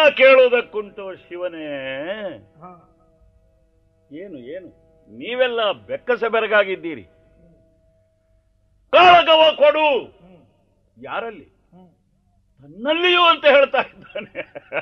ಕೇಳುವುದಕ್ಕುಂಟು ಶಿವನೇ ಹಾ ಏನು ಏನು ನೀವೆಲ್ಲ ಬೆಕ್ಕಸ ಬೆರಗಾಗಿದ್ದೀರಿ ಕಾಳಗವ ಕೊಡು ಹ್ಮ್ ಯಾರಲ್ಲಿ ಹ್ಮ್ ತನ್ನಲ್ಲಿಯೂ ಅಂತ ಹೇಳ್ತಾ ಇದ್ದಾನೆ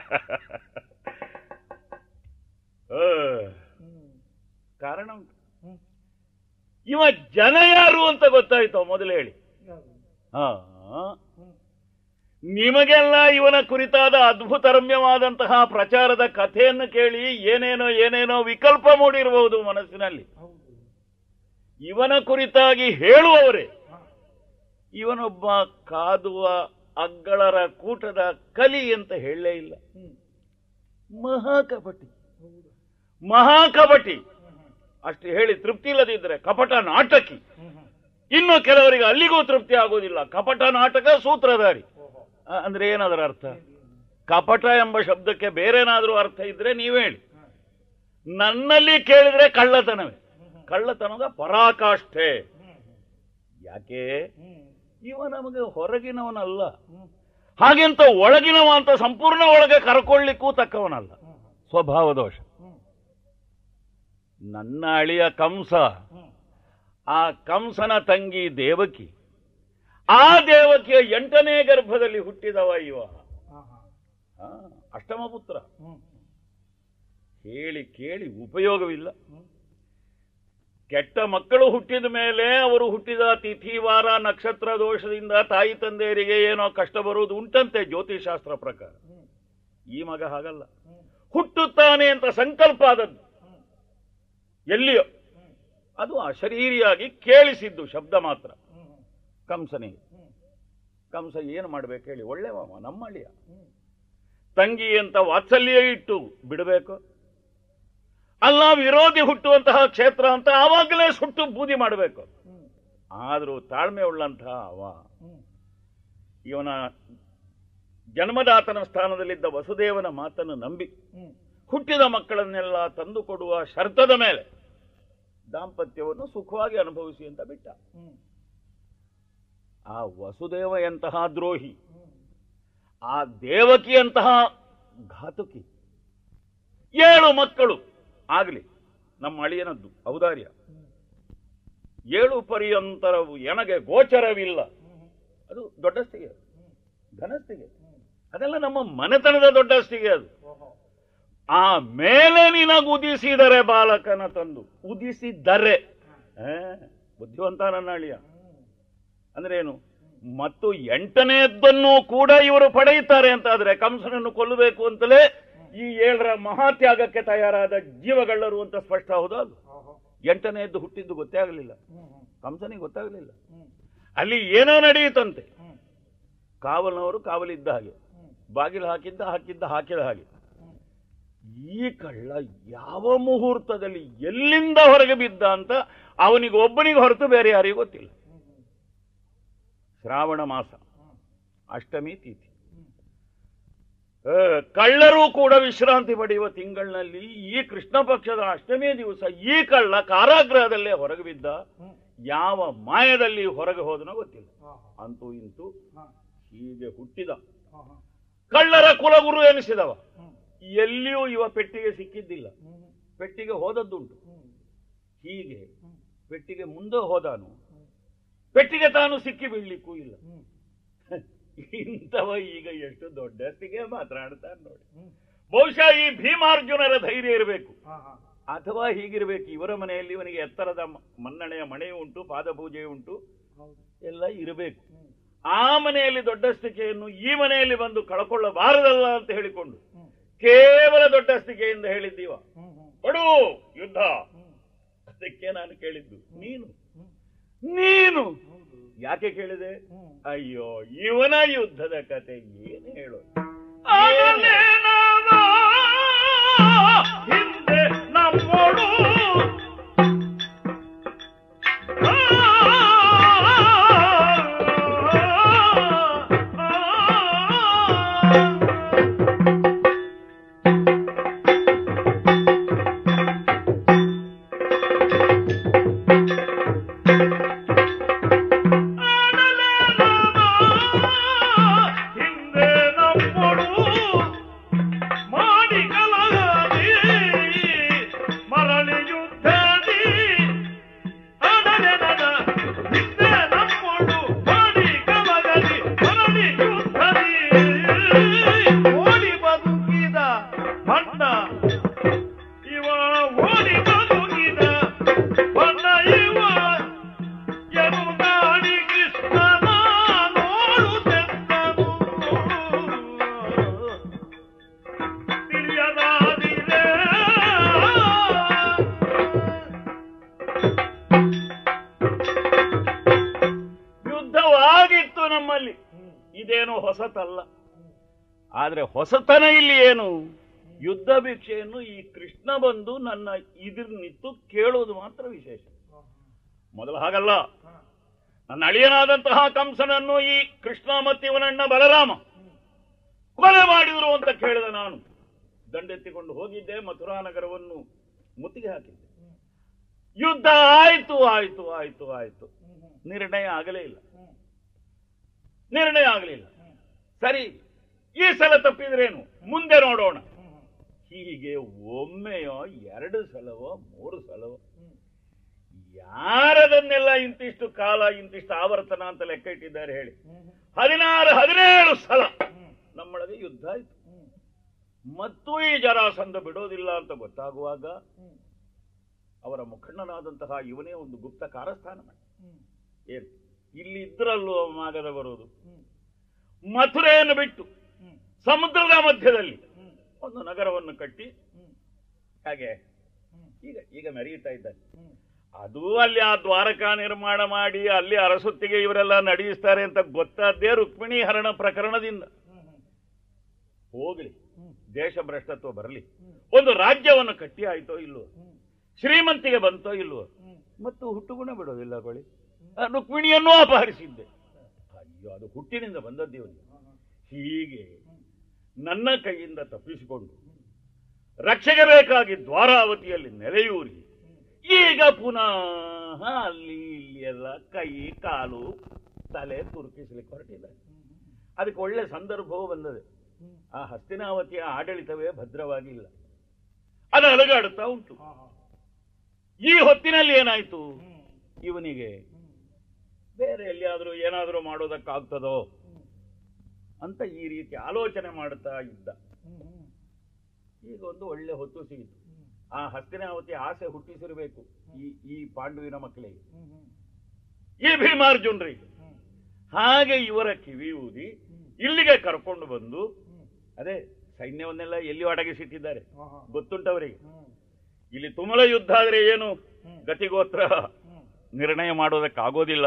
ಆ, ಹ್ಮ್ ಕಾರಣ ಉಂಟು ಹ್ಮ್ ಇವ ಜನ ಯಾರು ಅಂತ ಗೊತ್ತಾಯ್ತು ಮೊದಲು ಹೇಳಿ ಯಾವುದು? ಹಾ ಹ್ಮ್ ನಿಮಗೆಲ್ಲ ಇವನ ಕುರಿತಾದ ಅದ್ಭುತ ರಮ್ಯವಾದಂತಹ ಪ್ರಚಾರದ ಕಥೆಯನ್ನು ಕೇಳಿ ಏನೇನೋ ಏನೇನೋ ವಿಕಲ್ಪ ಮೂಡಿರಬಹುದು ಮನಸ್ಸಿನಲ್ಲಿ ಹೌದು ಇವನ ಕುರಿತಾಗಿ ಹೇಳುವವರೇ ಹಾ ಇವನೊಬ್ಬ ಕಾದುವ ಅಗ್ಗಳರ ಕೂಟದ ಕಲಿ ಅಂತ ಹೇಳಲೇ ಇಲ್ಲ ಹ್ಮ್ ಮಹಾಕಪಟಿ ಹೌದು ಮಹಾಕಪಟಿ ಹ್ಮ್ ಹ್ಮ್ ಅಷ್ಟು ಹೇಳಿ ತೃಪ್ತಿ ಇಲ್ಲದಿದ್ರೆ ಕಪಟ ನಾಟಕಿ ಹ್ಮ್ ಹ್ಮ್ ಇನ್ನು ಕೆಲವರಿಗೆ ಅಲ್ಲಿಗೂ ತೃಪ್ತಿ ಆಗೋದಿಲ್ಲ ಕಪಟ ನಾಟಕ ಸೂತ್ರಧಾರಿ ಓಹೋ ಅ- ಅಂದ್ರೆ ಏನದರ ಅರ್ಥ ಏನ್- ಏನ್- ಕಪಟ ಎಂಬ ಶಬ್ದಕ್ಕೆ ಬೇರೆನಾದ್ರೂ ಅರ್ಥ ಇದ್ರೆ ನೀವು ಹೇಳಿ ಹಾ. ನನ್ನಲ್ಲಿ ಕೇಳಿದ್ರೆ ಕಳ್ಳತನವೇ ಹ್ಮ್ ಹ್ಮ್ ಕಳ್ಳತನದ ಪರಾಕಾಷ್ಠೆ ಹ್ಮ್ ಹ್ಮ್ ಯಾಕೆ ಹ್ಮ್ ಇವ ನಮಗೆ ಹೊರಗಿನವನಲ್ಲ ಹ್ಮ್ ಹಾಗೆಂತ ಒಳಗಿನವ ಅಂತ ಸಂಪೂರ್ಣ ಒಳಗೆ ಕರ್ಕೊಳ್ಳಿಕ್ಕೂ ತಕ್ಕವನಲ್ಲ ಹ್ಮ್ ಸ್ವಭಾವ ದೋಷ ಹ್ಮ್ ನನ್ನ ಅಳಿಯ ಕಂಸ ಹ್ಮ್ ಆ ಕಂಸನ ತಂಗಿ ದೇವಕಿ ಆ ದೇವಕಿಯ ಎಂಟನೇ ಗರ್ಭದಲ್ಲಿ ಹುಟ್ಟಿದವ ಇವ ಹಾ ಹಾ ಆ, ಅಷ್ಟಮ ಪುತ್ರ ಹ್ಮ್ ಹೇಳಿ ಕೇಳಿ ಉಪಯೋಗವಿಲ್ಲ ಹ್ಮ್ ಕೆಟ್ಟ ಮಕ್ಕಳು ಹುಟ್ಟಿದ ಮೇಲೆ ಅವರು ಹುಟ್ಟಿದ ತಿಥಿ ವಾರ ನಕ್ಷತ್ರ ದೋಷದಿಂದ ತಾಯಿ ತಂದೆಯರಿಗೆ ಏನೋ ಕಷ್ಟ ಬರುವುದು ಉಂಟಂತೆ ಜ್ಯೋತಿಷಾಸ್ತ್ರ ಪ್ರಕಾರ ಹ್ಮ್ ಈ ಮಗ ಹಾಗಲ್ಲ ಹ್ಮ್ ಹುಟ್ಟುತ್ತಾನೆ ಅಂತ ಸಂಕಲ್ಪ ಆದದ್ದು ಹ್ಮ್ ಎಲ್ಲಿಯೋ ಹ್ಮ್ ಅದು ಅಶರೀರಿಯಾಗಿ ಕೇಳಿಸಿದ್ದು ಶಬ್ದ ಮಾತ್ರ ಹ್ಮ್ ಕಂಸನಿಗೆ ಹ್ಮ್ ಕಂಸ ಏನು ಮಾಡ್ಬೇಕು ಹೇಳಿ ಒಳ್ಳೆ ಮಾವ ನಮ್ಮ ಅಳಿಯ ಹ್ಮ್ ತಂಗಿ ಅಂತ ವಾತ್ಸಲ್ಯ ಇಟ್ಟು ಬಿಡಬೇಕು ಅಲ್ಲ ವಿರೋಧಿ ಹುಟ್ಟುವಂತಹ ಕ್ಷೇತ್ರ ಅಂತ ಆವಾಗಲೇ ಸುಟ್ಟು ಬೂದಿ ಮಾಡಬೇಕು ಹ್ಮ್ ಆದರೂ ತಾಳ್ಮೆ ಉಳ್ಳಂತಹ ಅವ ಹ್ಮ್ ಇವನ ಜನ್ಮದಾತನ ಸ್ಥಾನದಲ್ಲಿದ್ದ ವಸುದೇವನ ಮಾತನ್ನು ನಂಬಿ ಹ್ಮ್ ಹುಟ್ಟಿದ ಮಕ್ಕಳನ್ನೆಲ್ಲ ತಂದು ಕೊಡುವ ಶರ್ತದ ಮೇಲೆ ದಾಂಪತ್ಯವನ್ನು ಸುಖವಾಗಿ ಅನುಭವಿಸಿ ಅಂತ ಬಿಟ್ಟ ಹ್ಮ್ ಆ ವಸುದೇವ ಎಂತಹ ದ್ರೋಹಿ ಹ್ಮ್ ಆ ದೇವಕಿಯಂತಹ ಘಾತುಕಿ ಏಳು ಮಕ್ಕಳು ಆಗಲಿ ನಮ್ಮ ಅಳಿಯನದ್ದು ಔದಾರ್ಯ ಹ್ಮ್ ಏಳು ಪರ್ಯಂತರವು ಎನಗೆ ಗೋಚರವಿಲ್ಲ ಹ್ಮ್ ಅದು ದೊಡ್ಡಸ್ತಿಗೆ ಹ್ಮ್ ಘನಸ್ತಿಗೆ ಹ್ಮ್ ಅದೆಲ್ಲ ನಮ್ಮ ಮನೆತನದ ದೊಡ್ಡಸ್ತಿಗೆ ಅದು ಓಹೋ ಆ ಮೇಲೆ ನಿನಗೆ ಉದಿಸಿದರೆ ಬಾಲಕನ ತಂದು ಉದಿಸಿದರೆ ಆ, ಬುದ್ಧಿವಂತ ನನ್ನ ಅಳಿಯ ಹ್ಮ್ ಅಂದ್ರೆ ಏನು ಮತ್ತು ಎಂಟನೆಯದ್ದನ್ನು ಕೂಡ ಇವರು ಪಡೆಯುತ್ತಾರೆ ಅಂತ ಆದ್ರೆ ಕಂಸನನ್ನು ಕೊಲ್ಲಬೇಕು ಅಂತಲೇ ಈ ಏಳರ ಮಹಾತ್ಯಾಗಕ್ಕೆ ತಯಾರಾದ ಜೀವಗಳ್ಳರು ಅಂತ ಸ್ಪಷ್ಟ ಹೌದಾ ಅದು ಓಹೋ ಎಂಟನೆಯದ್ದು ಹುಟ್ಟಿದ್ದು ಗೊತ್ತೇ ಆಗಲಿಲ್ಲ ಹ್ಮ್ ಹ್ಮ್ ಕಂಸನಿಗೆ ಗೊತ್ತಾಗಲಿಲ್ಲ ಹ್ಮ್ ಅಲ್ಲಿ ಏನೋ ನಡೆಯುತ್ತಂತೆ ಹ್ಮ್ ಕಾವಲನವರು ಕಾವಲಿದ್ದ ಹಾಗೆ ಹ್ಮ್ ಬಾಗಿಲು ಹಾಕಿದ್ದ ಹಾಕಿದ್ದ ಹಾಕಿದ ಹಾಗೆ ಹ್ಮ್ ಈ ಕಳ್ಳ ಯಾವ ಮುಹೂರ್ತದಲ್ಲಿ ಎಲ್ಲಿಂದ ಹೊರಗೆ ಬಿದ್ದ ಅಂತ ಅವನಿಗೆ ಒಬ್ಬನಿಗೆ ಹೊರತು ಬೇರೆ ಯಾರಿಗೂ ಗೊತ್ತಿಲ್ಲ ಹ್ಮ್ ಹ್ಮ್ ಶ್ರಾವಣ ಮಾಸ ಹ್ಮ್ ಅಷ್ಟಮಿ ತಿಥಿ ಹ್ಮ್ ಆ, ಕಳ್ಳರು ಕೂಡ ವಿಶ್ರಾಂತಿ ಪಡೆಯುವ ತಿಂಗಳಿನಲ್ಲಿ ಈ ಕೃಷ್ಣ ಪಕ್ಷದ ಅಷ್ಟಮೇ ದಿವಸ ಈ ಕಳ್ಳ ಕಾರಾಗೃಹದಲ್ಲೇ ಹೊರಗೆ ಬಿದ್ದ ಹ್ಮ್ ಯಾವ ಮಾಯದಲ್ಲಿ ಹೊರಗೆ ಹೋದನೋ ಗೊತ್ತಿಲ್ಲ ಹಾ ಅಂತೂ ಇಂತೂ ಹಾ ಹೀಗೆ ಹುಟ್ಟಿದ ಹಾ ಹಾ ಕಳ್ಳರ ಕುಲಗುರು ಎನಿಸಿದವ ಹ್ಮ್ ಎಲ್ಲಿಯೂ ಇವ ಪೆಟ್ಟಿಗೆ ಸಿಕ್ಕಿದ್ದಿಲ್ಲ ಹ್ಮ್ ಪೆಟ್ಟಿಗೆ ಹೋದದ್ದುಂಟು ಹ್ಮ್ ಹೀಗೆ ಹ್ಮ್ ಪೆಟ್ಟಿಗೆ ಮುಂದೆ ಹೋದಾನು ಹ್ಮ್ ಪೆಟ್ಟಿಗೆ ತಾನು ಸಿಕ್ಕಿ ಬೀಳ್ಲಿಕ್ಕೂ ಇಲ್ಲ ಹ್ಮ್ ಇಂಥವ ಈಗ ಎಷ್ಟು ದೊಡ್ಡಸ್ತಿಗೆ ಮಾತನಾಡ್ತಾನೆ ನೋಡಿ ಹ್ಮ್ ಬಹುಶಃ ಈ ಭೀಮಾರ್ಜುನರ ಧೈರ್ಯ ಇರಬೇಕು ಹಾ ಹಾ ಅಥವಾ ಹೀಗಿರಬೇಕು ಇವರ ಮನೆಯಲ್ಲಿ ಇವನಿಗೆ ಎತ್ತರದ ಮ- ಮನ್ನಣೆಯ ಮಣೆಯು ಉಂಟು ಪಾದಪೂಜೆ ಉಂಟು ಹೌದು ಎಲ್ಲ ಇರಬೇಕು ಹ್ಮ್ ಆ ಮನೆಯಲ್ಲಿ ದೊಡ್ಡಸ್ತಿಕೆಯನ್ನು ಈ ಮನೆಯಲ್ಲಿ ಬಂದು ಕಳ್ಕೊಳ್ಳಬಾರದಲ್ಲ ಅಂತ ಹೇಳಿಕೊಂಡು ಹ್ಮ್ ಕೇವಲ ದೊಡ್ಡಸ್ತಿಕೆಯಿಂದ ಹೇಳಿದ್ದೀವ ಹ್ಮ್ ಹ್ಮ್ ಕೊಡು ಯುದ್ಧ ಹ್ಮ್ ಅದಕ್ಕೆ ನಾನು ಕೇಳಿದ್ದು ನೀನು ಹ್ಮ್ ನೀನು ಹೌದು ಯಾಕೆ ಕೇಳಿದೆ ಹ್ಮ್ ಅಯ್ಯೋ ಇವನ ಯುದ್ಧದ ಕತೆ ಏನು ಹೇಳು ಹಿಂದೆ ನಮ್ಮೋಡು ಹಿಂದೆ ನಮ್ಮ ಆದ್ರೆ ಹೊಸತನ ಇಲ್ಲಿ ಏನು ಯುದ್ಧ ಭಿಕ್ಷೆಯನ್ನು ಈ ಕೃಷ್ಣ ಬಂದು ನನ್ನ ಇದ್ರ ನಿಂತು ಕೇಳೋದು ಮಾತ್ರ ವಿಶೇಷ ಮೊದಲು ಹಾಗಲ್ಲ ನನ್ನ ಅಳಿಯನಾದಂತಹ ಕಂಸನನ್ನು ಈ ಕೃಷ್ಣ ಮತ್ತು ಇವನಣ್ಣ ಬಲರಾಮ ಕೊಲೆ ಮಾಡಿದ್ರು ಅಂತ ಕೇಳಿದ ನಾನು ದಂಡೆತ್ತಿಕೊಂಡು ಹೋಗಿದ್ದೆ ಮಥುರಾ ನಗರವನ್ನು ಮುತ್ತಿಗೆ ಹಾಕಿದ್ದೆ ಯುದ್ಧ ಆಯ್ತು ಆಯ್ತು ಆಯ್ತು ಆಯ್ತು ನಿರ್ಣಯ ಆಗಲೇ ಇಲ್ಲ ನಿರ್ಣಯ ಆಗಲಿಲ್ಲ ಸರಿ ಈ ಸಲ ತಪ್ಪಿದ್ರೇನು ಮುಂದೆ ನೋಡೋಣ ಹೀಗೆ ಒಮ್ಮೆಯೋ ಎರಡು ಸಲವೋ ಮೂರು ಸಲವೋ ಯಾರದನ್ನೆಲ್ಲ ಇಂತಿಷ್ಟು ಕಾಲ ಇಂತಿಷ್ಟು ಆವರ್ತನ ಅಂತ ಲೆಕ್ಕ ಇಟ್ಟಿದ್ದಾರೆ ಹೇಳಿ ಹದಿನಾರು ಹದಿನೇಳು ಸಲ ನಮ್ಮೊಳಗೆ ಯುದ್ಧ ಆಯ್ತು ಮತ್ತು ಈ ಜರಾಸಂಧ ಬಿಡೋದಿಲ್ಲ ಅಂತ ಗೊತ್ತಾಗುವಾಗ ಅವರ ಮುಖಂಡನಾದಂತಹ ಇವನೇ ಒಂದು ಗುಪ್ತ ಕಾರಸ್ಥಾನ ಮಾಡಿ ಏನು ಇಲ್ಲಿ ಇದ್ರಲ್ಲೂ ಮಾಗದ ಬರೋದು ಮಥುರೆಯನ್ನು ಬಿಟ್ಟು ಸಮುದ್ರದ ಮಧ್ಯದಲ್ಲಿ ಒಂದು ನಗರವನ್ನು ಕಟ್ಟಿ ಹಾಗೆ ಈಗ ಈಗ ಮೆರೆಯುತ್ತಾ ಇದ್ದಾರೆ ಅದು ಅಲ್ಲಿ ಆ ದ್ವಾರಕಾ ನಿರ್ಮಾಣ ಮಾಡಿ ಅಲ್ಲಿ ಅರಸೊತ್ತಿಗೆ ಇವರೆಲ್ಲ ನಡೆಯಿಸ್ತಾರೆ ಅಂತ ಗೊತ್ತಾದ್ದೇ ರುಕ್ಮಿಣಿ ಹರಣ ಪ್ರಕರಣದಿಂದ ಹೋಗ್ಲಿ ದೇಶ ಭ್ರಷ್ಟತ್ವ ಬರಲಿ ಒಂದು ರಾಜ್ಯವನ್ನು ಕಟ್ಟಿ ಆಯ್ತೋ ಇಲ್ವೋ ಶ್ರೀಮಂತಿಗೆ ಬಂತೋ ಇಲ್ವೋ ಮತ್ತು ಹುಟ್ಟುಗುಣ ಬಿಡೋದಿಲ್ಲ ಬಳಿ ಆ ರುಕ್ಮಿಣಿಯನ್ನೂ ಅಪಹರಿಸಿದ್ದೆ ಅಯ್ಯೋ ಅದು ಹುಟ್ಟಿನಿಂದ ಬಂದದ್ದು ಇವನಿಗೆ ಹೀಗೆ ನನ್ನ ಕೈಯಿಂದ ತಪ್ಪಿಸಿಕೊಂಡು ರಕ್ಷೆಗೆ ಬೇಕಾಗಿ ದ್ವಾರಾವತಿಯಲ್ಲಿ ನೆಲೆಯೂರಿ ಈಗ ಪುನಃ ಅಲ್ಲಿ ಇಲ್ಲಿ ಎಲ್ಲ ಕೈ ಕಾಲು ತಲೆ ತುರುಕಿಸ್ಲಿಕ್ಕೆ ಹೊರಟಿದ್ದಾರೆ ಅದಕ್ಕೆ ಒಳ್ಳೆ ಸಂದರ್ಭವೂ ಬಂದದೆ ಆ ಹಸ್ತಿನಾವತಿಯ ಆಡಳಿತವೇ ಭದ್ರವಾಗಿಲ್ಲ ಅದು ಅಲಗಾಡುತ್ತಾ ಉಂಟು ಈ ಹೊತ್ತಿನಲ್ಲಿ ಏನಾಯ್ತು ಇವನಿಗೆ ಬೇರೆ ಎಲ್ಲಿಯಾದ್ರೂ ಏನಾದರೂ ಮಾಡೋದಕ್ಕಾಗ್ತದೋ ಅಂತ ಈ ರೀತಿ ಆಲೋಚನೆ ಮಾಡುತ್ತಾ ಇದ್ದ ಈಗ ಒಂದು ಒಳ್ಳೆ ಹೊತ್ತು ಸಿಗಿತು ಆ ಹಸ್ತಿನಾವತಿ ಆಸೆ ಹುಟ್ಟಿಸಿರಬೇಕು ಈ ಈ ಪಾಂಡುವಿನ ಮಕ್ಕಳಿಗೆ ಈ ಭೀಮಾರ್ಜುನ್ರಿಗೆ ಹಾಗೆ ಇವರ ಕಿವಿ ಊದಿ ಇಲ್ಲಿಗೆ ಕರ್ಕೊಂಡು ಬಂದು ಅದೇ ಸೈನ್ಯವನ್ನೆಲ್ಲ ಎಲ್ಲಿ ಅಡಗಿಸಿಟ್ಟಿದ್ದಾರೆ ಗೊತ್ತುಂಟವರಿಗೆ ಇಲ್ಲಿ ತುಮಲ ಯುದ್ಧ ಆದ್ರೆ ಏನು ಗತಿಗೋತ್ರ ನಿರ್ಣಯ ಮಾಡೋದಕ್ಕಾಗೋದಿಲ್ಲ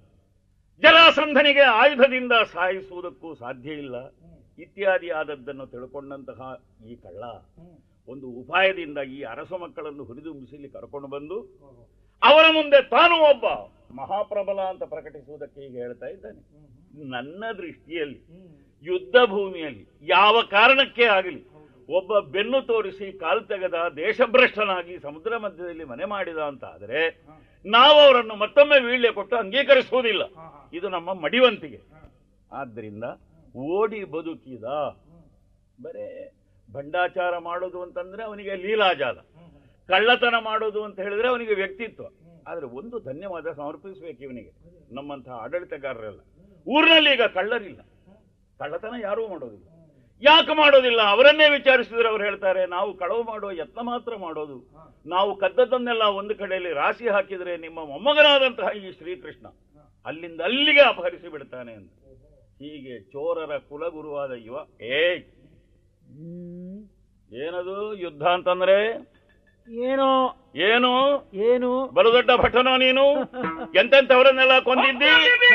ಜಲಾಸಂಧನಿಗೆ ಆಯುಧದಿಂದ ಸಾಯಿಸುವುದಕ್ಕೂ ಸಾಧ್ಯ ಇಲ್ಲ ಇತ್ಯಾದಿ ಆದದ್ದನ್ನು ತಿಳ್ಕೊಂಡಂತಹ ಈ ಕಳ್ಳ ಒಂದು ಉಪಾಯದಿಂದ ಈ ಅರಸ ಮಕ್ಕಳನ್ನು ಹುರಿದುಂಬಿಸಲಿ ಕರ್ಕೊಂಡು ಬಂದು ಅವರ ಮುಂದೆ ತಾನು ಒಬ್ಬ ಮಹಾಪ್ರಬಲ ಅಂತ ಪ್ರಕಟಿಸುವುದಕ್ಕೆ ಈಗ ಹೇಳ್ತಾ ಇದ್ದಾನೆ ನನ್ನ ದೃಷ್ಟಿಯಲ್ಲಿ ಯುದ್ಧ ಭೂಮಿಯಲ್ಲಿ ಯಾವ ಕಾರಣಕ್ಕೆ ಆಗಲಿ ಒಬ್ಬ ಬೆನ್ನು ತೋರಿಸಿ ಕಾಲ್ ತೆಗೆದ ದೇಶಭ್ರಷ್ಟನಾಗಿ ಸಮುದ್ರ ಮಧ್ಯದಲ್ಲಿ ಮನೆ ಮಾಡಿದ ಅಂತ ಆದರೆ ನಾವು ಅವರನ್ನು ಮತ್ತೊಮ್ಮೆ ವೀಳ್ಯ ಕೊಟ್ಟು ಅಂಗೀಕರಿಸುವುದಿಲ್ಲ ಇದು ನಮ್ಮ ಮಡಿವಂತಿಗೆ ಆದ್ದರಿಂದ ಓಡಿ ಬದುಕಿದ ಬರೇ ಭಂಡಾಚಾರ ಮಾಡೋದು ಅಂತಂದ್ರೆ ಅವನಿಗೆ ಲೀಲಾಜಾಲ ಕಳ್ಳತನ ಮಾಡೋದು ಅಂತ ಹೇಳಿದ್ರೆ ಅವನಿಗೆ ವ್ಯಕ್ತಿತ್ವ ಆದ್ರೆ ಒಂದು ಧನ್ಯವಾದ ಸಮರ್ಪಿಸಬೇಕು ಇವನಿಗೆ ನಮ್ಮಂತಹ ಆಡಳಿತಗಾರರೆಲ್ಲ ಊರಿನಲ್ಲಿ ಈಗ ಕಳ್ಳರಿಲ್ಲ ಕಳ್ಳತನ ಯಾರೂ ಮಾಡೋದಿಲ್ಲ ಯಾಕೆ ಮಾಡೋದಿಲ್ಲ ಅವರನ್ನೇ ವಿಚಾರಿಸಿದ್ರೆ ಅವ್ರು ಹೇಳ್ತಾರೆ ನಾವು ಕಳವು ಮಾಡೋ ಯತ್ನ ಮಾತ್ರ ಮಾಡೋದು ನಾವು ಕದ್ದದ್ದನ್ನೆಲ್ಲ ಒಂದು ಕಡೆಯಲ್ಲಿ ರಾಶಿ ಹಾಕಿದ್ರೆ ನಿಮ್ಮ ಮೊಮ್ಮಗನಾದಂತಹ ಈ ಶ್ರೀಕೃಷ್ಣ ಅಲ್ಲಿಂದ ಅಲ್ಲಿಗೆ ಅಪಹರಿಸಿ ಬಿಡ್ತಾನೆ ಅಂತ ಹೀಗೆ ಚೋರರ ಕುಲಗುರುವಾದ ಇವ ಏ ಏನದು ಯುದ್ಧ ಅಂತಂದ್ರೆ ಏನೋ ಏನು ಏನು ಬಲು ದೊಡ್ಡ ಭಟನೋ ನೀನು ಎಂತೆಂಥವರನ್ನೆಲ್ಲ ಕೊಂದಿದ್ದಿ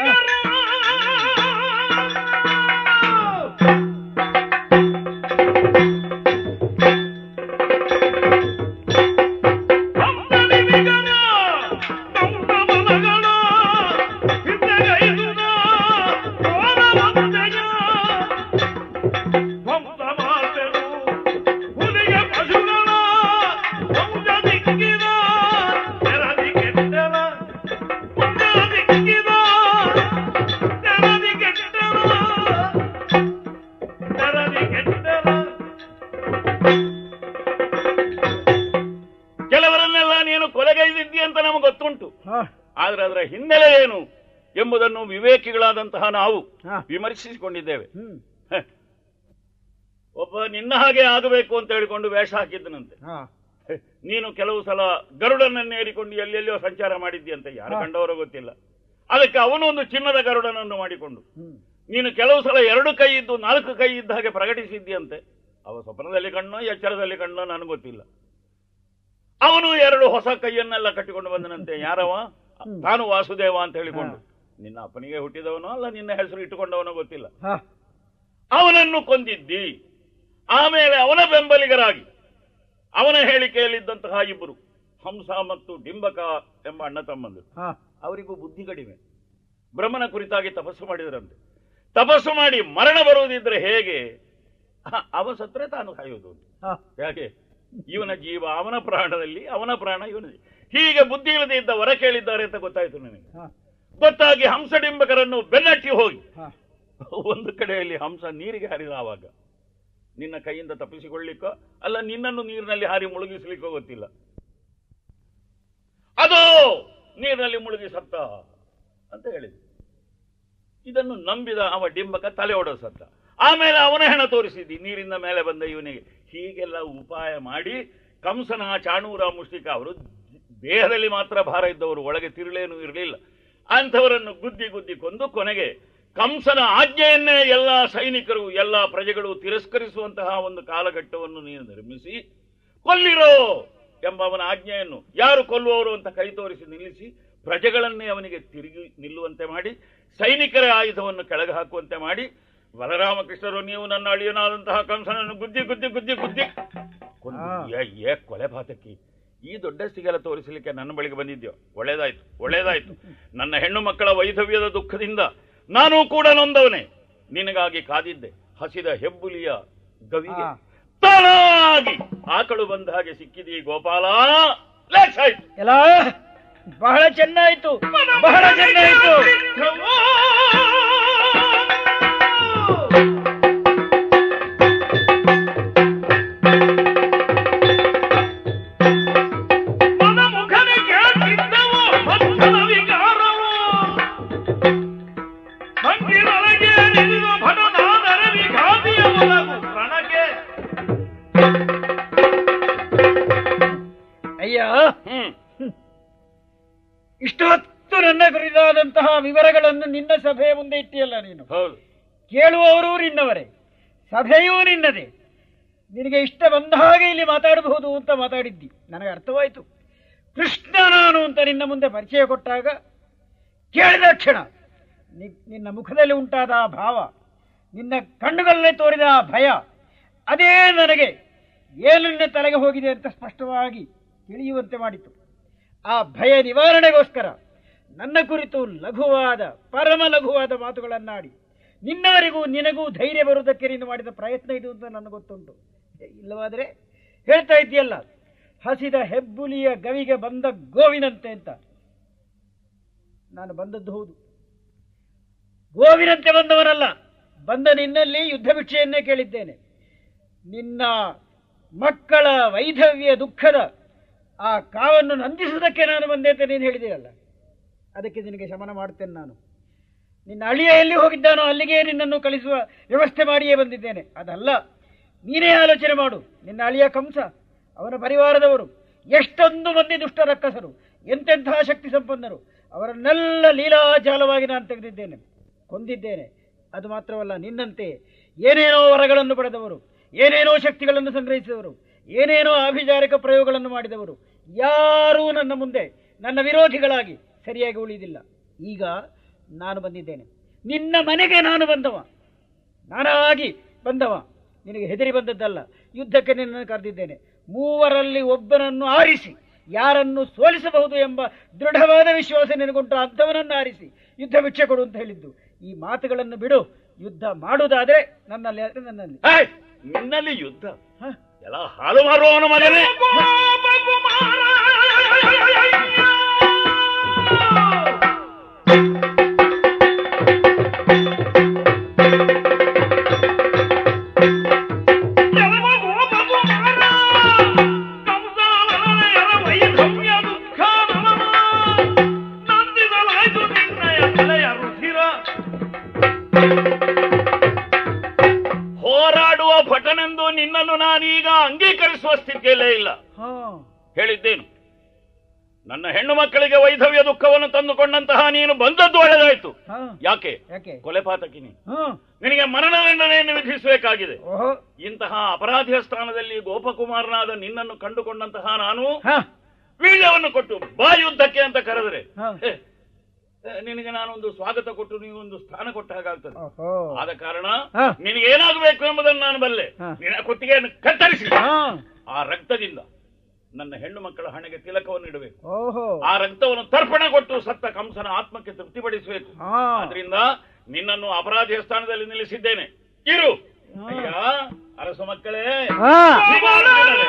ಕೆಲವರನ್ನೆಲ್ಲ ನೀನು ಕೊಲೆಗೈದಿದ್ದಿ ಅಂತ ನಮಗೆ ಗೊತ್ತುಂಟು ಹಾ, ಆದ್ರೆ ಅದರ ಹಿನ್ನೆಲೆ ಏನು ಎಂಬುದನ್ನು ವಿವೇಕಿಗಳಾದಂತಹ ನಾವು ಹಾ. ವಿಮರ್ಶಿಸಿಕೊಂಡಿದ್ದೇವೆ ಹ್ಮ್ ಹ. ಒಬ್ಬ ನಿನ್ನ ಹಾಗೆ ಆಗಬೇಕು ಅಂತ ಹೇಳಿಕೊಂಡು ವೇಷ ಹಾಕಿದ್ದನಂತೆ ಹಾ, ಹ. ನೀನು ಕೆಲವು ಸಲ ಗರುಡನನ್ನೇರಿಕೊಂಡು ಎಲ್ಲೆಲ್ಲಿಯೋ ಸಂಚಾರ ಮಾಡಿದ್ಯಂತೆ ಯಾರು ಹಾ. ಕಂಡವರೋ ಗೊತ್ತಿಲ್ಲ ಅದಕ್ಕೆ ಅವನು ಒಂದು ಚಿನ್ನದ ಗರುಡನನ್ನು ಮಾಡಿಕೊಂಡು ಹ್ಮ್ ನೀನು ಕೆಲವು ಸಲ ಎರಡು ಕೈ ಇದ್ದು ನಾಲ್ಕು ಕೈ ಇದ್ದ ಹಾಗೆ ಪ್ರಕಟಿಸಿದ್ಯಂತೆ ಅವ ಸ್ವಪ್ನದಲ್ಲಿ ಕಣ್ಣೋ ಎಚ್ಚರದಲ್ಲಿ ಕಣ್ಣೋ ನನಗೆ ಗೊತ್ತಿಲ್ಲ ಅವನು ಎರಡು ಹೊಸ ಕೈಯನ್ನೆಲ್ಲ ಕಟ್ಟಿಕೊಂಡು ಬಂದನಂತೆ ಯಾರವ ಹ್ಮ್. ತಾನು ವಾಸುದೇವ ಅಂತ ಹೇಳಿಕೊಂಡು ಹಾ. ನಿನ್ನ ಅಪ್ಪನಿಗೆ ಹುಟ್ಟಿದವನೋ ಅಲ್ಲ ನಿನ್ನ ಹೆಸರು ಇಟ್ಟುಕೊಂಡವನೋ ಗೊತ್ತಿಲ್ಲ ಹಾ, ಅವನನ್ನು ಕೊಂದಿದ್ದಿ ಆಮೇಲೆ ಅವನ ಬೆಂಬಲಿಗರಾಗಿ ಅವನ ಹೇಳಿಕೆಯಲ್ಲಿದ್ದಂತಹ ಇಬ್ಬರು ಹಂಸ ಮತ್ತು ಡಿಂಬಕ ಎಂಬ ಅಣ್ಣ ತಮ್ಮಂದರು ಹಾ ಅವರಿಗೂ ಬುದ್ಧಿ ಕಡಿಮೆ ಬ್ರಹ್ಮನ ಕುರಿತಾಗಿ ತಪಸ್ಸು ಮಾಡಿದರಂತೆ ತಪಸ್ಸು ಮಾಡಿ ಮರಣ ಬರುವುದಿದ್ರೆ ಹೇಗೆ ಹ, ಅವ ಸತ್ರೆ ತಾನು ಸಾಯುವುದು ಹಾ ಯಾಕೆ ಇವನ ಜೀವ ಅವನ ಪ್ರಾಣದಲ್ಲಿ ಅವನ ಪ್ರಾಣ ಇವನ ಹೀಗೆ ಬುದ್ಧಿ ಇಲ್ಲದೆ ಇದ್ದ ವರ ಕೇಳಿದ್ದಾರೆ ಅಂತ ಗೊತ್ತಾಯ್ತು ನನಗೆ ಹಾ ಗೊತ್ತಾಗಿ ಹಂಸಡಿಂಬಕರನ್ನು ಬೆನ್ನಟ್ಟಿ ಹೋಗಿ ಹಾ ಒಂದು ಕಡೆಯಲ್ಲಿ ಹಂಸ ನೀರಿಗೆ ಹಾರಿದ ಆವಾಗ ನಿನ್ನ ಕೈಯಿಂದ ತಪ್ಪಿಸಿಕೊಳ್ಳಿಕ್ಕೋ ಅಲ್ಲ ನಿನ್ನನ್ನು ನೀರಿನಲ್ಲಿ ಹಾರಿ ಮುಳುಗಿಸ್ಲಿಕ್ಕೋ ಗೊತ್ತಿಲ್ಲ ಅದು ನೀರಿನಲ್ಲಿ ಮುಳುಗಿ ಸತ್ತ ಅಂತ ಹೇಳಿದ ಇದನ್ನು ನಂಬಿದ ಅವ ಡಿಂಬಕ ತಲೆ ಹೊಡೆದ ಸತ್ತ ಆಮೇಲೆ ಅವನ ಹೆಣ ತೋರಿಸಿದ್ದಿ ನೀರಿಂದ ಮೇಲೆ ಬಂದ ಇವನಿಗೆ ಹೀಗೆಲ್ಲ ಉಪಾಯ ಮಾಡಿ ಕಂಸನ ಚಾಣೂರ ಮುಷ್ಟಿಕ ಅವರು ದೇಹದಲ್ಲಿ ಮಾತ್ರ ಭಾರ ಇದ್ದವರು ಒಳಗೆ ತಿರುಳೇನು ಇರಲಿಲ್ಲ ಅಂಥವರನ್ನು ಗುದ್ದಿ ಗುದ್ದಿ ಕೊಂದು ಕೊನೆಗೆ ಕಂಸನ ಆಜ್ಞೆಯನ್ನೇ ಎಲ್ಲ ಸೈನಿಕರು ಎಲ್ಲ ಪ್ರಜೆಗಳು ತಿರಸ್ಕರಿಸುವಂತಹ ಒಂದು ಕಾಲಘಟ್ಟವನ್ನು ನೀನು ನಿರ್ಮಿಸಿ ಕೊಲ್ಲಿರೋ ಎಂಬ ಅವನ ಆಜ್ಞೆಯನ್ನು ಯಾರು ಕೊಲ್ಲುವವರು ಅಂತ ಕೈ ತೋರಿಸಿ ನಿಲ್ಲಿಸಿ ಪ್ರಜೆಗಳನ್ನೇ ಅವನಿಗೆ ತಿರುಗಿ ನಿಲ್ಲುವಂತೆ ಮಾಡಿ ಸೈನಿಕರ ಆಯುಧವನ್ನು ಕೆಳಗೆ ಹಾಕುವಂತೆ ಮಾಡಿ ಬಲರಾಮಕೃಷ್ಣರು ನೀವು ನನ್ನ ಅಳಿಯನಾದಂತಹ ಕಂಸನನ್ನು ಗುದ್ದಿ ಗುದ್ದಿ ಗುದ್ದಿ ಗುದ್ದಿ ಕೊಂದು. ಆ. ಏ ಏ ಕೊಲೆ ಪಾತಕಿ ಈ ದೊಡ್ಡಸ್ತಿಗೆಲ್ಲ ತೋರಿಸಲಿಕ್ಕೆ ನನ್ನ ಬಳಿಗೆ ಬಂದಿದ್ಯೋ ಒಳ್ಳೇದಾಯ್ತು ಒಳ್ಳೇದಾಯ್ತು ನನ್ನ ಹೆಣ್ಣು ಮಕ್ಕಳ ವೈಧವ್ಯದ ದುಃಖದಿಂದ ನಾನೂ ಕೂಡ ನೊಂದವನೇ ನಿನಗಾಗಿ ಕಾದಿದ್ದೆ ಹಸಿದ ಹೆಬ್ಬುಲಿಯ ಗವಿಗೆ ಆ. ತಾನಾಗಿ ಆಕಳು ಬಂದ ಹಾಗೆ ಸಿಕ್ಕಿದಿ ಗೋಪಾಲ ಲೇಸ್ ಆಯ್ತು ಎಲ್ಲ ಬಹಳ ಚೆನ್ನಾಯ್ತು ಬಹಳ ಚೆನ್ನಾಯ್ತು ಮನಮುಖನಿಗೆ ಚಿತ್ತವು ಭಕ್ತನ ವಿಕಾರವು. ಮಂದಿರೊಳಗೆ ನಿಲ್ಲುವ ಭಟನಾದರ ವಿಘಾತಿಯ ಒಲವು ಪ್ರಣಗೆ. ಅಯ್ಯ ಹ್ಮ್ ಇಷ್ಟೊತ್ತು ನನ್ನ ಕುರಿತಾದಂತಹ ವಿವರಗಳನ್ನು ನಿನ್ನ ಸಭೆಯ ಮುಂದೆ ಇಟ್ಟಿಯಲ್ಲ ನೀನು ಹೌದು ಕೇಳುವವರು ನಿನ್ನವರೇ ಸಭೆಯೂ ನಿನ್ನದೇ ನಿನಗೆ ಇಷ್ಟ ಬಂದ ಹಾಗೆ ಇಲ್ಲಿ ಮಾತಾಡಬಹುದು ಅಂತ ಮಾತಾಡಿದ್ದಿ ನನಗೆ ಅರ್ಥವಾಯಿತು ಕೃಷ್ಣ ನಾನು ಅಂತ ನಿನ್ನ ಮುಂದೆ ಪರಿಚಯ ಕೊಟ್ಟಾಗ ಕೇಳಿದ ಕ್ಷಣ ನಿ- ನಿನ್ನ ಮುಖದಲ್ಲಿ ಉಂಟಾದ ಆ ಭಾವ ನಿನ್ನ ಕಣ್ಣುಗಳಲ್ಲೇ ತೋರಿದ ಆ ಭಯ ಅದೇ ನನಗೆ ಏನು ನಿನ್ನ ತಲೆಗೆ ಹೋಗಿದೆ ಅಂತ ಸ್ಪಷ್ಟವಾಗಿ ತಿಳಿಯುವಂತೆ ಮಾಡಿತು ಆ ಭಯ ನಿವಾರಣೆಗೋಸ್ಕರ ನನ್ನ ಕುರಿತು ಲಘುವಾದ ಪರಮ ಲಘುವಾದ ಮಾತುಗಳನ್ನಾಡಿ ನಿನ್ನವರಿಗೂ ನಿನಗೂ ಧೈರ್ಯ ಬರುವುದಕ್ಕೆ ನೀನು ಮಾಡಿದ ಪ್ರಯತ್ನ ಇದು ಅಂತ ನನಗೆ ಗೊತ್ತುಂಟು ಇಲ್ಲವಾದರೆ ಹೇಳ್ತಾ ಇದ್ದೀಯಲ್ಲ ಹಸಿದ ಹೆಬ್ಬುಲಿಯ ಗವಿಗೆ ಬಂದ ಗೋವಿನಂತೆ ಅಂತ ನಾನು ಬಂದದ್ದು ಹೌದು ಗೋವಿನಂತೆ ಬಂದವನಲ್ಲ ಬಂದ ನಿನ್ನಲ್ಲಿ ಯುದ್ಧ ಭಿಕ್ಷೆಯನ್ನೇ ಕೇಳಿದ್ದೇನೆ ನಿನ್ನ ಮಕ್ಕಳ ವೈಧವ್ಯ ದುಃಖದ ಆ ಕಾವನ್ನು ನಂದಿಸುವುದಕ್ಕೆ ನಾನು ಬಂದೆ ಅಂತ ನೀನು ಹೇಳಿದೆಯಲ್ಲ ಅದಕ್ಕೆ ನಿನಗೆ ಶಮನ ಮಾಡುತ್ತೇನೆ ನಾನು ನಿನ್ನ ಅಳಿಯ ಎಲ್ಲಿ ಹೋಗಿದ್ದಾನೋ ಅಲ್ಲಿಗೆ ನಿನ್ನನ್ನು ಕಳಿಸುವ ವ್ಯವಸ್ಥೆ ಮಾಡಿಯೇ ಬಂದಿದ್ದೇನೆ ಅದಲ್ಲ ನೀನೇ ಆಲೋಚನೆ ಮಾಡು ನಿನ್ನ ಅಳಿಯ ಕಂಸ ಅವನ ಪರಿವಾರದವರು ಎಷ್ಟೊಂದು ಮಂದಿ ದುಷ್ಟ ರಕ್ಕಸರು ಎಂತೆಂತಹ ಶಕ್ತಿ ಸಂಪನ್ನರು ಅವರನ್ನೆಲ್ಲ ಲೀಲಾಜಾಲವಾಗಿ ನಾನು ತೆಗೆದಿದ್ದೇನೆ ಕೊಂದಿದ್ದೇನೆ ಅದು ಮಾತ್ರವಲ್ಲ ನಿನ್ನಂತೆ ಏನೇನೋ ವರಗಳನ್ನು ಪಡೆದವರು ಏನೇನೋ ಶಕ್ತಿಗಳನ್ನು ಸಂಗ್ರಹಿಸಿದವರು ಏನೇನೋ ಅಭಿಚಾರಿಕ ಪ್ರಯೋಗಗಳನ್ನು ಮಾಡಿದವರು ಯಾರೂ ನನ್ನ ಮುಂದೆ ನನ್ನ ವಿರೋಧಿಗಳಾಗಿ ಸರಿಯಾಗಿ ಉಳಿದಿಲ್ಲ ಈಗ ನಾನು ಬಂದಿದ್ದೇನೆ ನಿನ್ನ ಮನೆಗೆ ನಾನು ಬಂದವ ನಾನಾಗಿ ಬಂದವ ನಿನಗೆ ಹೆದರಿ ಬಂದದ್ದಲ್ಲ ಯುದ್ಧಕ್ಕೆ ನಿನ್ನನ್ನು ಕರೆದಿದ್ದೇನೆ ಮೂವರಲ್ಲಿ ಒಬ್ಬನನ್ನು ಆರಿಸಿ ಯಾರನ್ನು ಸೋಲಿಸಬಹುದು ಎಂಬ ದೃಢವಾದ ವಿಶ್ವಾಸ ನಿನಗುಂಟು ಅಂಥವನನ್ನು ಆರಿಸಿ ಯುದ್ಧ ಭಿಕ್ಷೆ ಕೊಡು ಅಂತ ಹೇಳಿದ್ದು ಈ ಮಾತುಗಳನ್ನು ಬಿಡು ಯುದ್ಧ ಮಾಡುವುದಾದ್ರೆ ನನ್ನಲ್ಲಿ ಆದ್ರೆ ನನ್ನಲ್ಲಿ ಏಯ್, ನಿನ್ನಲ್ಲಿ ಯುದ್ಧ ಹ? ಎಲ್ಲ ಹಾಳು ಮಾರುವವನ ಮಗನೇ ಹೋರಾಡುವ ಭಟನೆಂದು ನಿನ್ನನ್ನು ನಾನೀಗ ಅಂಗೀಕರಿಸುವ ಸ್ಥಿತಿಯಲ್ಲೇ ಇಲ್ಲ ಹಾ ಹೇಳಿದ್ದೇನು ನನ್ನ ಹೆಣ್ಣು ಮಕ್ಕಳಿಗೆ ವೈಧವ್ಯ ದುಃಖವನ್ನು ತಂದುಕೊಂಡಂತಹ ನೀನು ಬಂದದ್ದು ಒಳ್ಳೆದಾಯ್ತು ಹಾ ಯಾಕೆ ಯಾಕೆ ಕೊಲೆ ಪಾತಕಿ ನೀನು ಹಾ ನಿನಗೆ ಮರಣದಂಡನೆಯನ್ನು ವಿಧಿಸಬೇಕಾಗಿದೆ ಓಹೋ ಇಂತಹ ಅಪರಾಧಿಯ ಸ್ಥಾನದಲ್ಲಿ ಗೋಪಕುಮಾರನಾದ ನಿನ್ನನ್ನು ಕಂಡುಕೊಂಡಂತಹ ನಾನು ಹಾ ವೀಳ್ಯವನ್ನು ಕೊಟ್ಟು ಬಾ ಯುದ್ಧಕ್ಕೆ ಅಂತ ಕರೆದರೆ ಹಾ. ಹೇ, ಆ, ನಿನಗೆ ನಾನೊಂದು ಸ್ವಾಗತ ಕೊಟ್ಟು ನೀವು ಒಂದು ಸ್ಥಾನ ಕೊಟ್ಟ ಹಾಗಾಗ್ತದೆ ಓಹೋ ಆದ ಕಾರಣ ಹಾ. ನಿನಗೆ ಏನಾಗಬೇಕು ಎಂಬುದನ್ನು ನಾನು ಬಲ್ಲೆ ಹಾ. ನಿನ್ನ ಕುತ್ತಿಗೆಯನ್ನು ಕತ್ತರಿಸಿ ಹಾ. ಆ ರಕ್ತದಿಂದ ನನ್ನ ಹೆಣ್ಣು ಮಕ್ಕಳ ಹಣೆಗೆ ತಿಲಕವನ್ನು ಇಡಬೇಕು ಓಹೋ ಆ ರಕ್ತವನ್ನು ತರ್ಪಣ ಕೊಟ್ಟು ಸತ್ತ ಕಂಸನ ಆತ್ಮಕ್ಕೆ ತೃಪ್ತಿಪಡಿಸಬೇಕು ಹಾ. ಆದ್ರಿಂದ ನಿನ್ನನ್ನು ಅಪರಾಧಿಯ ಸ್ಥಾನದಲ್ಲಿ ನಿಲ್ಲಿಸಿದ್ದೇನೆ ಇರು ಹಾ. ಅಯ್ಯ ಅರಸು ಮಕ್ಕಳೇ ಹಾ. ಶಿವಾರ್ಜುನರೇ,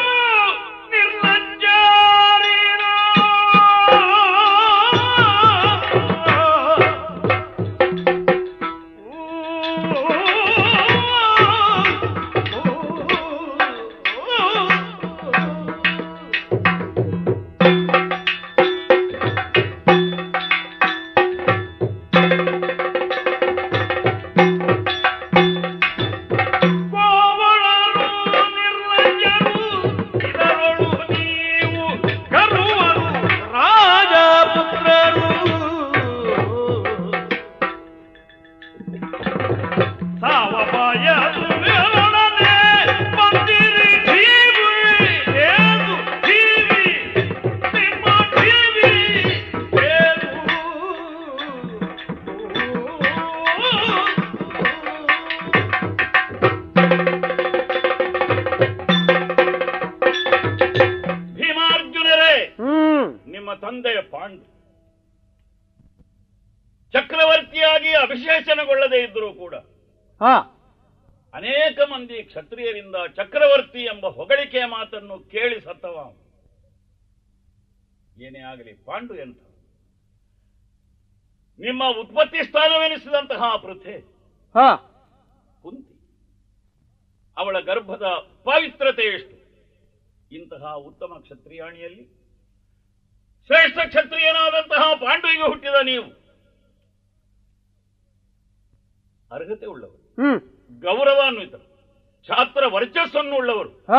ಭೀಮಾರ್ಜುನರೇ ಹ್ಮ್ ನಿಮ್ಮ ತಂದೆಯ ಪಾಂಡು ಚಕ್ರವರ್ತಿಯಾಗಿ ಅಭಿಷೇಚನಗೊಳ್ಳದೇ ಇದ್ದರೂ ಕೂಡ ಹಾ ಅನೇಕ ಮಂದಿ ಕ್ಷತ್ರಿಯರಿಂದ ಚಕ್ರವರ್ತಿ ಎಂಬ ಹೊಗಳಿಕೆಯ ಮಾತನ್ನು ಕೇಳಿ ಸತ್ತವ ಅವನು. ಏನೇ ಆಗಲಿ ಪಾಂಡು ಎಂತ ನಿಮ್ಮ ಉತ್ಪತ್ತಿ ಸ್ಥಾನವೆನಿಸಿದಂತಹ ಪೃಥೆ ಹಾ ಕುಂತಿ ಅವಳ ಗರ್ಭದ ಪವಿತ್ರತೆ ಎಷ್ಟು ಇಂತಹ ಉತ್ತಮ ಕ್ಷತ್ರಿಯಾಣಿಯಲ್ಲಿ ಶ್ರೇಷ್ಠ ಕ್ಷತ್ರಿಯನಾದಂತಹ ಪಾಂಡುವಿಗೆ ಹುಟ್ಟಿದ ನೀವು ಅರ್ಹತೆ ಉಳ್ಳವರು ಹ್ಮ್ ಗೌರವಾನ್ವಿತರು ಛಾತ್ರ ವರ್ಚಸ್ಸನ್ನು ಉಳ್ಳವರು ಹಾ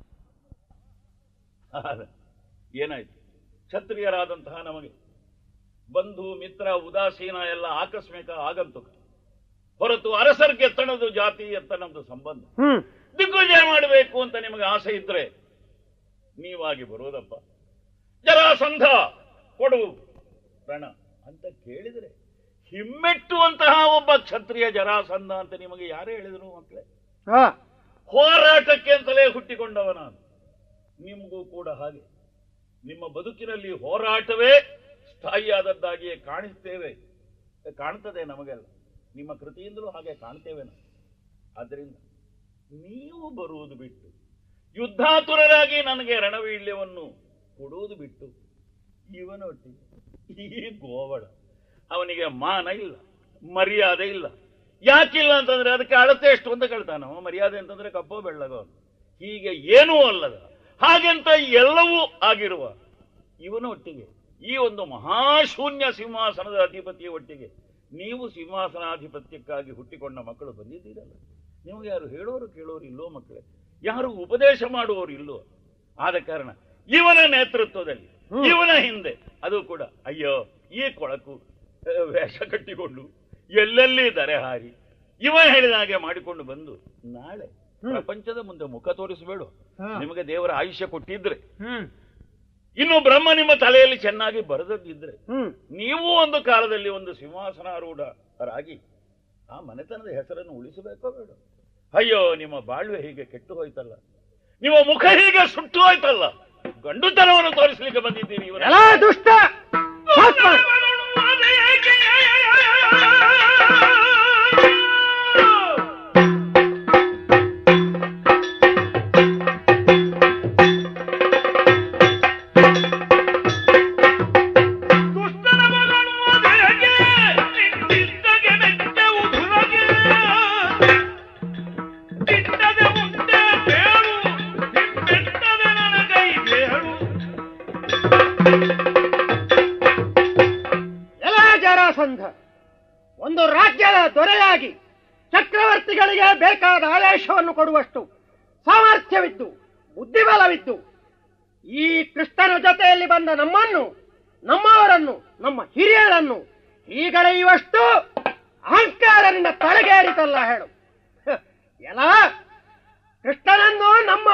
ಆದ್ರೆ ಏನಾಯ್ತು ಕ್ಷತ್ರಿಯರಾದಂತಹ ನಮಗೆ ಬಂಧು ಮಿತ್ರ ಉದಾಸೀನ ಎಲ್ಲ ಆಕಸ್ಮಿಕ ಆಗಂತುಕ ಹೊರತು ಅರಸರ್ಗೆ ಎತ್ತಣದು ಜಾತಿ ಎತ್ತಣದು ಸಂಬಂಧ ಹ್ಮ್ ದಿಗ್ವಿಜಯ ಮಾಡಬೇಕು ಅಂತ ನಿಮಗೆ ಆಸೆ ಇದ್ರೆ ನೀವಾಗಿ ಬರೋದಪ್ಪ ಜರಾಸಂಧ ಕೊಡು ರಣ ಅಂತ ಕೇಳಿದ್ರೆ ಹಿಮ್ಮೆಟ್ಟುವಂತಹ ಒಬ್ಬ ಕ್ಷತ್ರಿಯ ಜರಾಸಂಧ ಅಂತ ನಿಮಗೆ ಯಾರೇ ಹೇಳಿದ್ರು ಮಕ್ಕಳೇ ಹಾ ಹೋರಾಟಕ್ಕೆ ಅಂತಲೇ ಹುಟ್ಟಿಕೊಂಡವ ನಾನು ನಿಮಗೂ ಕೂಡ ಹಾಗೆ ನಿಮ್ಮ ಬದುಕಿನಲ್ಲಿ ಹೋರಾಟವೇ ಸ್ಥಾಯಿಯಾದದ್ದಾಗಿಯೇ ಕಾಣಿಸ್ತೇವೆ ಕಾಣ್ತದೆ ನಮಗೆಲ್ಲ ನಿಮ್ಮ ಕೃತಿಯಿಂದಲೂ ಹಾಗೆ ಕಾಣ್ತೇವೆ ನಾವು ಆದ್ದರಿಂದ ನೀವು ಬರುವುದು ಬಿಟ್ಟು ಯುದ್ಧಾತುರರಾಗಿ ನನಗೆ ರಣವೀಳ್ಯವನ್ನು ಕೊಡುವುದು ಬಿಟ್ಟು ಇವನೊಟ್ಟಿಗೆ ಈ ಗೋವಳ ಅವನಿಗೆ ಮಾನ ಇಲ್ಲ ಮರ್ಯಾದೆ ಇಲ್ಲ ಯಾಕಿಲ್ಲ ಅಂತಂದ್ರೆ ಅದಕ್ಕೆ ಅಳತೆ ಎಷ್ಟು ಅಂತ ಕೇಳ್ತಾನ ಅವ ಮರ್ಯಾದೆ ಅಂತಂದ್ರೆ ಕಪ್ಪೋ ಬೆಳ್ಳಗೋ ಹೀಗೆ ಏನೂ ಅಲ್ಲದ ಹಾಗೆಂತ ಎಲ್ಲವೂ ಆಗಿರುವ ಇವನ ಒಟ್ಟಿಗೆ ಈ ಒಂದು ಮಹಾಶೂನ್ಯ ಸಿಂಹಾಸನದ ಅಧಿಪತಿಯ ಒಟ್ಟಿಗೆ ನೀವು ಸಿಂಹಾಸನಾಧಿಪತ್ಯಕ್ಕಾಗಿ ಹುಟ್ಟಿಕೊಂಡ ಮಕ್ಕಳು ಬಂದಿದ್ದೀರಲ್ಲ ನಿಮಗೆ ಯಾರು ಹೇಳೋರು ಕೇಳೋರು ಇಲ್ಲೋ ಮಕ್ಕಳೇ ಯಾರು ಉಪದೇಶ ಮಾಡುವವರು ಇಲ್ಲೋ ಆದ ಕಾರಣ ಇವನ ನೇತೃತ್ವದಲ್ಲಿ ಹ್ಮ್. ಇವನ ಹಿಂದೆ ಅದು ಕೂಡ ಅಯ್ಯೋ ಈ ಕೊಳಕು ಆ, ವೇಷ ಕಟ್ಟಿಕೊಂಡು ಎಲ್ಲೆಲ್ಲಿ ದರೆ ಹಾರಿ ಇವ ಹೇಳಿದ ಹಾಗೆ ಮಾಡಿಕೊಂಡು ಬಂದು ನಾಳೆ ಹ್ಮ್. ಪ್ರಪಂಚದ ಮುಂದೆ ಮುಖ ತೋರಿಸಬೇಡ ಹಾ. ನಿಮಗೆ ದೇವರ ಆಯುಷ್ಯ ಕೊಟ್ಟಿದ್ರೆ ಹ್ಮ್ ಇನ್ನು ಬ್ರಹ್ಮ ನಿಮ್ಮ ತಲೆಯಲ್ಲಿ ಚೆನ್ನಾಗಿ ಬರೆದದ್ದಿದ್ರೆ ಹ್ಮ್ ನೀವು ಒಂದು ಕಾಲದಲ್ಲಿ ಒಂದು ಸಿಂಹಾಸನಾರೂಢರಾಗಿ ಆ ಮನೆತನದ ಹೆಸರನ್ನು ಉಳಿಸಬೇಕೋ ಬೇಡ ಅಯ್ಯೋ ನಿಮ್ಮ ಬಾಳ್ವೆ ಹೀಗೆ ಕೆಟ್ಟು ಹೋಯ್ತಲ್ಲ ನಿಮ್ಮ ಮುಖ ಹೀಗೆ ಸುಟ್ಟು ಹೋಯ್ತಲ್ಲ ಗಂಡುತನವನ್ನು ತೋರಿಸಲಿಕ್ಕೆ ಬಂದಿದ್ದೀರಿ ಇವರ ಎಲ್ಲ ದುಷ್ಟ ಭಸ್ಮ. ಎಲ್ಲ ಜರಾಸಂಧ ಒಂದು ರಾಜ್ಯದ ದೊರೆಯಾಗಿ ಚಕ್ರವರ್ತಿಗಳಿಗೆ ಬೇಕಾದ ಆದೇಶವನ್ನು ಕೊಡುವಷ್ಟು ಸಾಮರ್ಥ್ಯವಿದ್ದು ಬುದ್ಧಿಬಲವಿದ್ದು ಈ ಕೃಷ್ಣನ ಜೊತೆಯಲ್ಲಿ ಬಂದ ನಮ್ಮನ್ನು ನಮ್ಮವರನ್ನು ನಮ್ಮ ಹಿರಿಯರನ್ನು ಹೀಗಳೆಯುವಷ್ಟು ಅಹಂಕಾರದಿಂದ ತಲೆಗೇರಿತಲ್ಲ ಹೇಳು ಹ, ಎಲ್ಲ ಕೃಷ್ಣನನ್ನು ನಮ್ಮ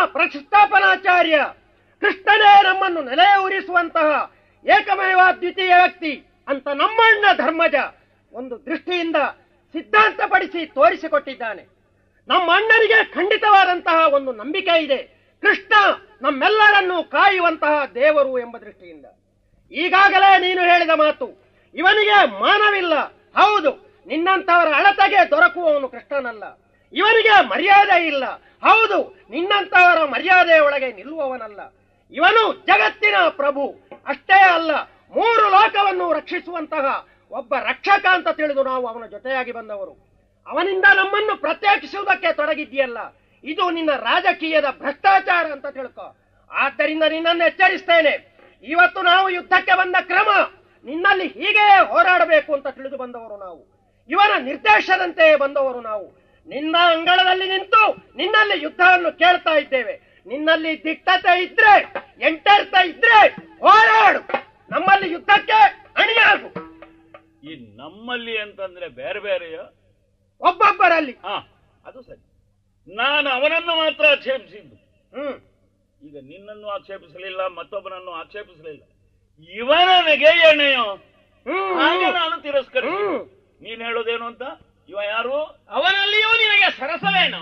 ಪ್ರತಿಷ್ಠಾಪನಾಚಾರ್ಯ ಕೃಷ್ಣನೇ ನಮ್ಮನ್ನು ನೆಲೆ ಉರಿಸುವಂತಹ ಏಕಮೇವ ದ್ವಿತೀಯ ವ್ಯಕ್ತಿ ಅಂತ ನಮ್ಮಣ್ಣ ಧರ್ಮಜ ಒಂದು ದೃಷ್ಟಿಯಿಂದ ಸಿದ್ಧಾಂತಪಡಿಸಿ ತೋರಿಸಿಕೊಟ್ಟಿದ್ದಾನೆ ನಮ್ಮ ಅಣ್ಣನಿಗೆ ಖಂಡಿತವಾದಂತಹ ಒಂದು ನಂಬಿಕೆ ಇದೆ ಕೃಷ್ಣ ನಮ್ಮೆಲ್ಲರನ್ನು ಕಾಯುವಂತಹ ದೇವರು ಎಂಬ ದೃಷ್ಟಿಯಿಂದ ಈಗಾಗಲೇ ನೀನು ಹೇಳಿದ ಮಾತು ಇವನಿಗೆ ಮಾನವಿಲ್ಲ ಹೌದು ನಿನ್ನಂತವರ ಅಳತೆಗೆ ದೊರಕುವವನು ಕೃಷ್ಣನಲ್ಲ ಇವನಿಗೆ ಮರ್ಯಾದೆ ಇಲ್ಲ ಹೌದು ನಿನ್ನಂತವರ ಮರ್ಯಾದೆಯ ಒಳಗೆ ನಿಲ್ಲುವವನಲ್ಲ ಇವನು ಜಗತ್ತಿನ ಪ್ರಭು ಅಷ್ಟೇ ಅಲ್ಲ ಮೂರು ಲೋಕವನ್ನು ರಕ್ಷಿಸುವಂತಹ ಒಬ್ಬ ರಕ್ಷಕ ಅಂತ ತಿಳಿದು ನಾವು ಅವನ ಜೊತೆಯಾಗಿ ಬಂದವರು ಅವನಿಂದ ನಮ್ಮನ್ನು ಪ್ರತ್ಯೇಕಿಸುವುದಕ್ಕೆ ತೊಡಗಿದ್ಯಲ್ಲ ಇದು ನಿನ್ನ ರಾಜಕೀಯದ ಭ್ರಷ್ಟಾಚಾರ ಅಂತ ತಿಳ್ಕೊ ಆದ್ದರಿಂದ ನಿನ್ನನ್ನು ಎಚ್ಚರಿಸ್ತೇನೆ ಇವತ್ತು ನಾವು ಯುದ್ಧಕ್ಕೆ ಬಂದ ಕ್ರಮ ನಿನ್ನಲ್ಲಿ ಹೀಗೆ ಹೋರಾಡಬೇಕು ಅಂತ ತಿಳಿದು ಬಂದವರು ನಾವು ಇವನ ನಿರ್ದೇಶನಂತೆ ಬಂದವರು ನಾವು ನಿನ್ನ ಅಂಗಳದಲ್ಲಿ ನಿಂತು ನಿನ್ನಲ್ಲಿ ಯುದ್ಧವನ್ನು ಕೇಳ್ತಾ ಇದ್ದೇವೆ ನಿನ್ನಲ್ಲಿ ದಿಟ್ಟತೆ ಇದ್ರೆ ಎಂಟರ್ತ ಇದ್ರೆ ಹೋರಾಡು ನಮ್ಮಲ್ಲಿ ಯುದ್ಧಕ್ಕೆ ಅಣಿಯಾಗು ಈ ನಮ್ಮಲ್ಲಿ ಅಂತಂದ್ರೆ ಬೇರೆ ಬೇರೆಯ ಒಬ್ಬೊಬ್ಬರಲ್ಲಿ ಹಾ ಅದು ಸರಿ ನಾನು ಅವನನ್ನು ಮಾತ್ರ ಆಕ್ಷೇಪಿಸಿದ್ದು ಹ್ಮ್ ಈಗ ನಿನ್ನನ್ನು ಆಕ್ಷೇಪಿಸಲಿಲ್ಲ ಮತ್ತೊಬ್ಬನನ್ನು ಆಕ್ಷೇಪಿಸಲಿಲ್ಲ ಇವನಿಗೆ ಎಣೆಯೋ ಹ್ಮ್ ಹಾಗೆ ನಾನು ತಿರಸ್ಕರಿಸಿ ಹ್ಮ್. ನೀನ್ ಹೇಳೋದೇನು ಅಂತ ಇವ ಯಾರು ಅವನಲ್ಲಿಯೂ ನಿನಗೆ ಸರಸವೇನು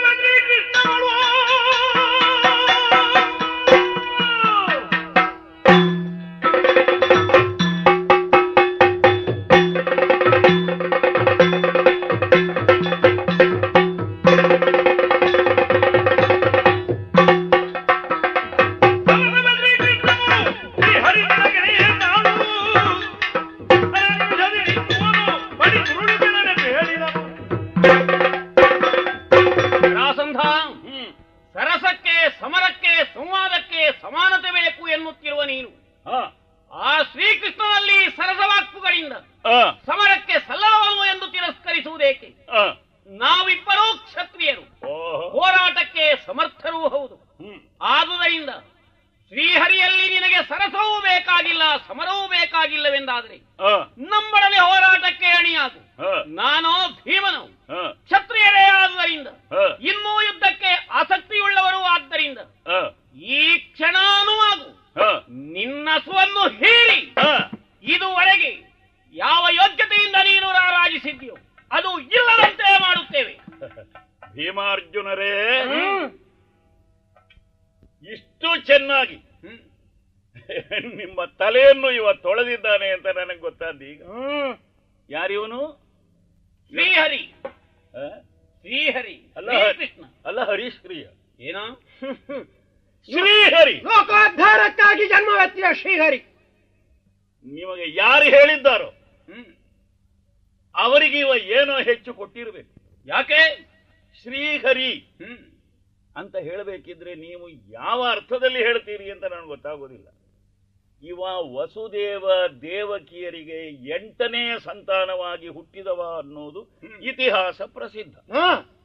ರಾಸಂಧ ಹ್ಮ್ ಸರಸಕ್ಕೆ ಸಮರಕ್ಕೆ ಸಂವಾದಕ್ಕೆ ಸಮಾನತೆ ಬೇಕು ಎನ್ನುತ್ತಿರುವ ನೀನು ಹಾ ಆ ಶ್ರೀಕೃಷ್ಣನಲ್ಲಿ ಸರಸವಾಕ್ಪುಗಳಿಂದ ಆ, ಸಮರಕ್ಕೆ ಸಲ್ಲವನು ಎಂದು ತಿರಸ್ಕರಿಸುವುದೇಕೆ ಆ. ನಾವಿಬ್ಬರೂ ಕ್ಷತ್ರಿಯರು ಓಹೋ ಹೋರಾಟಕ್ಕೆ ಸಮರ್ಥರೂ ಹೌದು ಹ್ಮ್ ಆದುದರಿಂದ ಶ್ರೀಹರಿಯಲ್ಲಿ ನಿನಗೆ ಸರಸವೂ ಬೇಕಾಗಿಲ್ಲ ಸಮರವೂ ಬೇಕಾಗಿಲ್ಲವೆಂದಾದರೆ ಆ, ನಮ್ಮೊಡನೆ ಹೋರಾಟಕ್ಕೆ ಅಣಿಯಾಗು ಆ, ನಾನೋ ಭೀಮನು ಆ, ಕ್ಷತ್ರಿಯರೇ ಆದುದರಿಂದ ಆ, ಇನ್ನೂ ಯುದ್ಧಕ್ಕೆ ಆಸಕ್ತಿಯುಳ್ಳವರು ಆದ್ದರಿಂದ ಆ, ಈ ಕ್ಷಣಾನೂ ಆಗು ಆ, ನಿನ್ನ ಸ್ವನ್ನು ಹೀರಿ ಆ. ಇದುವರೆಗೆ ಯಾವ ಯೋಗ್ಯತೆಯಿಂದ ನೀನು ರಾರಾಜಿಸಿದ್ಯೋ ಅದು ಇಲ್ಲದಂತೆ ಮಾಡುತ್ತೇವೆ ಭೀಮಾರ್ಜುನರೇ ಹ್ಮ್ ಇಷ್ಟು ಚೆನ್ನಾಗಿ ನಿಮ್ಮ ತಲೆಯನ್ನು ಇವ ತೊಳೆದಿದ್ದಾನೆ ಅಂತ ನನಗೆ ಗೊತ್ತಾದ ಈಗ ಹ್ಮ್ ಯಾರಿವನು ಶ್ರೀಹರಿ ಆ? ಶ್ರೀಹರಿ ಅಲ್ಲ ಶ್ರೀಕೃಷ್ಣ ಅಲ್ಲ ಹರಿಶ್ರೀಯ ಏನೋ ಶ್ರೀಹರಿ ಲೋಕೋದ್ಧಾರಕ್ಕಾಗಿ ಜನ್ಮವೆತ್ತಿದ ಶ್ರೀಹರಿ ನಿಮಗೆ ಯಾರು ಹೇಳಿದ್ದಾರೋ ಹ್ಮ್. ಅವರಿಗೆ ಇವ ಏನೋ ಹೆಚ್ಚು ಕೊಟ್ಟಿರಬೇಕು ಯಾಕೆ ಶ್ರೀಹರಿ ಹ್ಮ್. ಅಂತ ಹೇಳಬೇಕಿದ್ರೆ ನೀವು ಯಾವ ಅರ್ಥದಲ್ಲಿ ಹೇಳ್ತೀರಿ ಅಂತ ನನಗೆ ಗೊತ್ತಾಗೋದಿಲ್ಲ ಇವ ವಸುದೇವ ದೇವಕಿಯರಿಗೆ ಎಂಟನೇ ಸಂತಾನವಾಗಿ ಹುಟ್ಟಿದವ ಅನ್ನೋದು ಇತಿಹಾಸ ಪ್ರಸಿದ್ಧ ಹಾ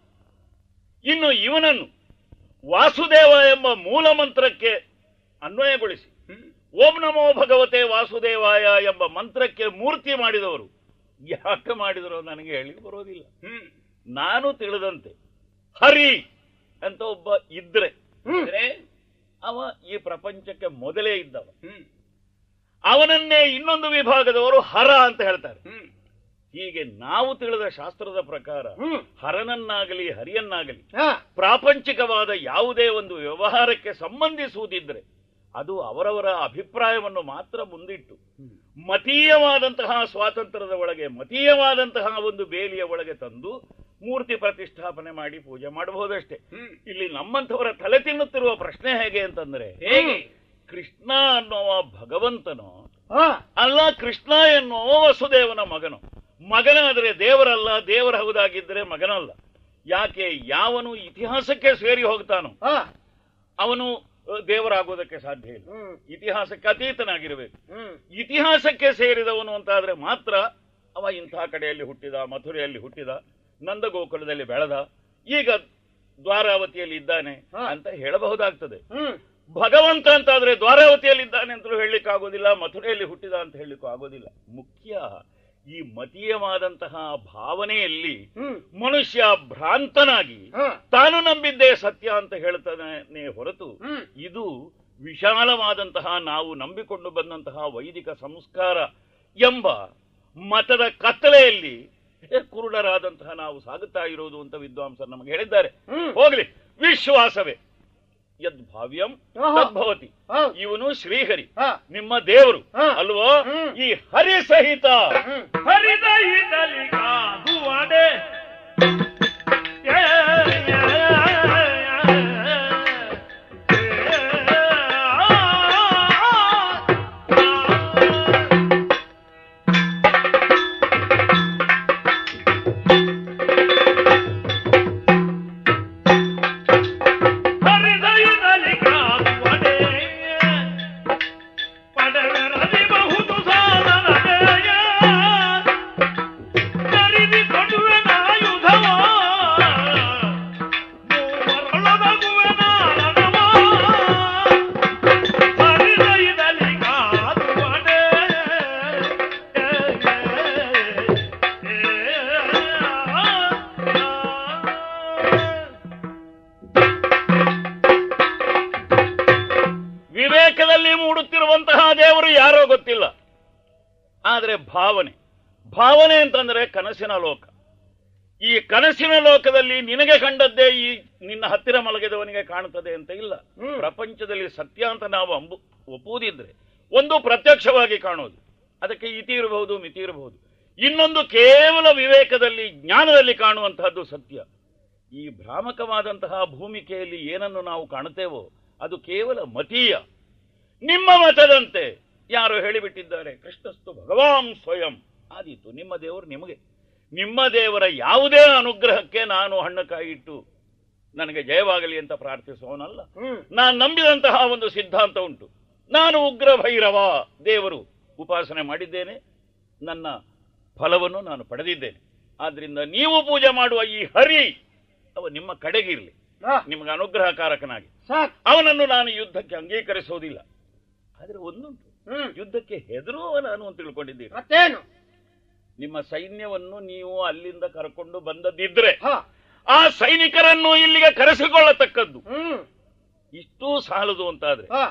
ಇನ್ನು ಇವನನ್ನು ವಾಸುದೇವ ಎಂಬ ಮೂಲ ಮಂತ್ರಕ್ಕೆ ಅನ್ವಯಗೊಳಿಸಿ ಹ್ಮ್. ಓಂ ನಮೋ ಭಗವತೆ ವಾಸುದೇವಾಯ ಎಂಬ ಮಂತ್ರಕ್ಕೆ ಮೂರ್ತಿ ಮಾಡಿದವರು ಯಾಕೆ ಮಾಡಿದರೋ ನನಗೆ ಹೇಳಿ ಬರೋದಿಲ್ಲ ಹ್ಮ್. ನಾನು ತಿಳಿದಂತೆ ಹರಿ ಅಂತ ಒಬ್ಬ ಇದ್ರೆ ಹ್ಮ್ ಅಂದ್ರೆ, ಅವ ಈ ಪ್ರಪಂಚಕ್ಕೆ ಮೊದಲೇ ಇದ್ದವ ಹ್ಮ್. ಅವನನ್ನೇ ಇನ್ನೊಂದು ವಿಭಾಗದವರು ಹರ ಅಂತ ಹೇಳ್ತಾರೆ ಹ್ಮ್. ಹೀಗೆ ನಾವು ತಿಳಿದ ಶಾಸ್ತ್ರದ ಪ್ರಕಾರ ಹ್ಮ್ ಹರನನ್ನಾಗಲಿ ಹರಿಯನ್ನಾಗಲಿ ಹಾ ಪ್ರಾಪಂಚಿಕವಾದ ಯಾವುದೇ ಒಂದು ವ್ಯವಹಾರಕ್ಕೆ ಸಂಬಂಧಿಸುವುದಿದ್ರೆ ಅದು ಅವರವರ ಅಭಿಪ್ರಾಯವನ್ನು ಮಾತ್ರ ಮುಂದಿಟ್ಟು ಮತೀಯವಾದಂತಹ ಸ್ವಾತಂತ್ರ್ಯದ ಒಳಗೆ ಮತೀಯವಾದಂತಹ ಒಂದು ಬೇಲಿಯ ಒಳಗೆ ತಂದು ಮೂರ್ತಿ ಪ್ರತಿಷ್ಠಾಪನೆ ಮಾಡಿ ಪೂಜೆ ಮಾಡಬಹುದಷ್ಟೇ ಹ್ಮ್. ಇಲ್ಲಿ ನಮ್ಮಂಥವರ ತಲೆ ತಿನ್ನುತ್ತಿರುವ ಪ್ರಶ್ನೆ ಹೇಗೆ ಅಂತಂದ್ರೆ ಹೇಗೆ ಕೃಷ್ಣ ಅನ್ನುವ ಭಗವಂತನು ಹಾ ಅಲ್ಲ ಕೃಷ್ಣ ಎನ್ನುವ ವಸುದೇವನ ಮಗನು ಮಗನಾದರೆ ದೇವರಲ್ಲ ದೇವರ ಹೌದಾಗಿದ್ದರೆ ಮಗನಲ್ಲ ಯಾಕೆ ಯಾವನು ಇತಿಹಾಸಕ್ಕೆ ಸೇರಿ ಹೋಗ್ತಾನೋ ಹಾ ಅವನು ಅ, ದೇವರಾಗೋದಕ್ಕೆ ಸಾಧ್ಯ ಇಲ್ಲ ಹ್ಮ್ ಇತಿಹಾಸಕ್ಕೆ ಅತೀತನಾಗಿರಬೇಕು ಹ್ಮ್ ಇತಿಹಾಸಕ್ಕೆ ಸೇರಿದವನು ಅಂತಾದ್ರೆ ಮಾತ್ರ ಅವ ಇಂಥ ಕಡೆಯಲ್ಲಿ ಹುಟ್ಟಿದ ಮಥುರೆಯಲ್ಲಿ ಹುಟ್ಟಿದ ನಂದಗೋಕುಲದಲ್ಲಿ ಬೆಳೆದ ಈಗ ದ್ವಾರಾವತಿಯಲ್ಲಿ ಇದ್ದಾನೆ ಹಾ. ಅಂತ ಹೇಳಬಹುದಾಗ್ತದೆ ಹ್ಮ್ ಭಗವಂತ ಅಂತಾದ್ರೆ ದ್ವಾರಾವತಿಯಲ್ಲಿ ಇದ್ದಾನೆ ಅಂತಲೂ ಹೇಳಲಿಕ್ಕೆ ಆಗೋದಿಲ್ಲ ಮಥುರೆಯಲ್ಲಿ ಹುಟ್ಟಿದ ಅಂತ ಹೇಳಲಿಕ್ಕೂ ಆಗೋದಿಲ್ಲ ಮುಖ್ಯ ಈ ಮತೀಯವಾದಂತಹ ಭಾವನೆಯಲ್ಲಿ ಹ್ಮ್ ಮನುಷ್ಯ ಭ್ರಾಂತನಾಗಿ ಹಾ ತಾನು ನಂಬಿದ್ದೇ ಸತ್ಯ ಅಂತ ಹೇಳ್ತಾನೆ ಹೊರತು ಹ್ಮ್ ಇದು ವಿಶಾಲವಾದಂತಹ ನಾವು ನಂಬಿಕೊಂಡು ಬಂದಂತಹ ವೈದಿಕ ಸಂಸ್ಕಾರ ಎಂಬ ಮತದ ಕತ್ತಲೆಯಲ್ಲಿ ಕುರುಡರಾದಂತಹ ನಾವು ಸಾಗುತ್ತಾ ಇರುವುದು ಅಂತ ವಿದ್ವಾಂಸರು ನಮಗೆ ಹೇಳಿದ್ದಾರೆ ಹ್ಮ್. ಹೋಗ್ಲಿ ವಿಶ್ವಾಸವೇ ಯದ್ಭಾವ್ಯಂ ಆಹಾ. ತದ್ಭವತಿ ಹೌದು. ಇವನು ಶ್ರೀಹರಿ ಹಾ. ನಿಮ್ಮ ದೇವರು ಹಾ. ಅಲ್ವೋ ಹ್ಮ್. ಈ ಹರಿ ಸಹಿತ ಹ್ಮ್. ಹರಿದಹಿತಲಿ ಕಾದುವಡೆ ಏ, ಏ, ಏ, ಹರಿದಹಿತಲಿ ಕಾದುವಡೆ ಪಡೆದರದಿ ಬಹುದು ಸಾಧನದೆಯ ಕರಿದಿ ಕೊಡುವೆನಾಯುಧವ ಮೂವರೊಳಗುವೆನಾರಣವ ಹರಿದಹಿತಲಿ ಕಾದುವಡೆ ವಿವೇಕದಲ್ಲಿ ಮೂಡುತ್ತಿರುವಂತಹ ದೇವರು ಯಾರೋ ಗೊತ್ತಿಲ್ಲ ಆದರೆ ಭಾವನೆ ಭಾವನೆ ಅಂತಂದ್ರೆ ಕನಸಿನ ಲೋಕ ಈ ಕನಸಿನ ಲೋಕದಲ್ಲಿ ನಿನಗೆ ಕಂಡದ್ದೇ ಈ ನಿನ್ನ ಹತ್ತಿರ ಮಲಗಿದವನಿಗೆ ಕಾಣುತ್ತದೆ ಅಂತ ಇಲ್ಲ ಹ್ಮ್. ಪ್ರಪಂಚದಲ್ಲಿ ಸತ್ಯ ಅಂತ ನಾವು ಅಂಬು ಒಪ್ಪುವುದಿದ್ರೆ ಒಂದು ಪ್ರತ್ಯಕ್ಷವಾಗಿ ಕಾಣೋದು ಅದಕ್ಕೆ ಇತಿ ಇರಬಹುದು ಮಿತಿ ಇರಬಹುದು ಇನ್ನೊಂದು ಕೇವಲ ವಿವೇಕದಲ್ಲಿ ಜ್ಞಾನದಲ್ಲಿ ಕಾಣುವಂತಹದ್ದು ಸತ್ಯ ಈ ಭ್ರಾಮಕವಾದಂತಹ ಭೂಮಿಕೆಯಲ್ಲಿ ಏನನ್ನು ನಾವು ಕಾಣುತ್ತೇವೋ ಅದು ಕೇವಲ ಮತೀಯ ನಿಮ್ಮ ಮತದಂತೆ ಯಾರೋ ಹೇಳಿಬಿಟ್ಟಿದ್ದಾರೆ ಕೃಷ್ಣಸ್ತು ಭಗವಾನ್ ಸ್ವಯಂ ಆದೀತು ನಿಮ್ಮ ದೇವರು ನಿಮಗೆ ನಿಮ್ಮ ದೇವರ ಯಾವುದೇ ಅನುಗ್ರಹಕ್ಕೆ ನಾನು ಹಣ್ಣು ಕಾಯಿಟ್ಟು ನನಗೆ ಜಯವಾಗಲಿ ಅಂತ ಪ್ರಾರ್ಥಿಸುವವನಲ್ಲ ಹ್ಮ್. ನಾನು ನಂಬಿದಂತಹ ಒಂದು ಸಿದ್ಧಾಂತ ಉಂಟು ನಾನು ಉಗ್ರ ಭೈರವ ದೇವರು ಉಪಾಸನೆ ಮಾಡಿದ್ದೇನೆ ನನ್ನ ಫಲವನ್ನು ನಾನು ಪಡೆದಿದ್ದೇನೆ ಆದ್ರಿಂದ ನೀವು ಪೂಜೆ ಮಾಡುವ ಈ ಹರಿ ಅವ ನಿಮ್ಮ ಕಡೆಗಿರಲಿ ಹಾ. ನಿಮಗೆ ಅನುಗ್ರಹಕಾರಕನಾಗಿ ಸಾಕ್ ಅವನನ್ನು ನಾನು ಯುದ್ಧಕ್ಕೆ ಅಂಗೀಕರಿಸುವುದಿಲ್ಲ ಆದರೆ ಒಂದುಂಟು ಹ್ಮ್. ಯುದ್ಧಕ್ಕೆ ಹೆದರುವ ನಾನು ಅಂತ ತಿಳ್ಕೊಂಡಿದ್ದೀರಿ ಮತ್ತೇನು ನಿಮ್ಮ ಸೈನ್ಯವನ್ನು ನೀವು ಅಲ್ಲಿಂದ ಕರ್ಕೊಂಡು ಬಂದದ್ದಿದ್ರೆ ಹಾ ಆ ಸೈನಿಕರನ್ನು ಇಲ್ಲಿಗೆ ಕರೆಸಿಕೊಳ್ಳತಕ್ಕದ್ದು ಹ್ಮ್ ಇಷ್ಟೂ ಸಾಲದು ಅಂತಾದ್ರೆ ಹಾ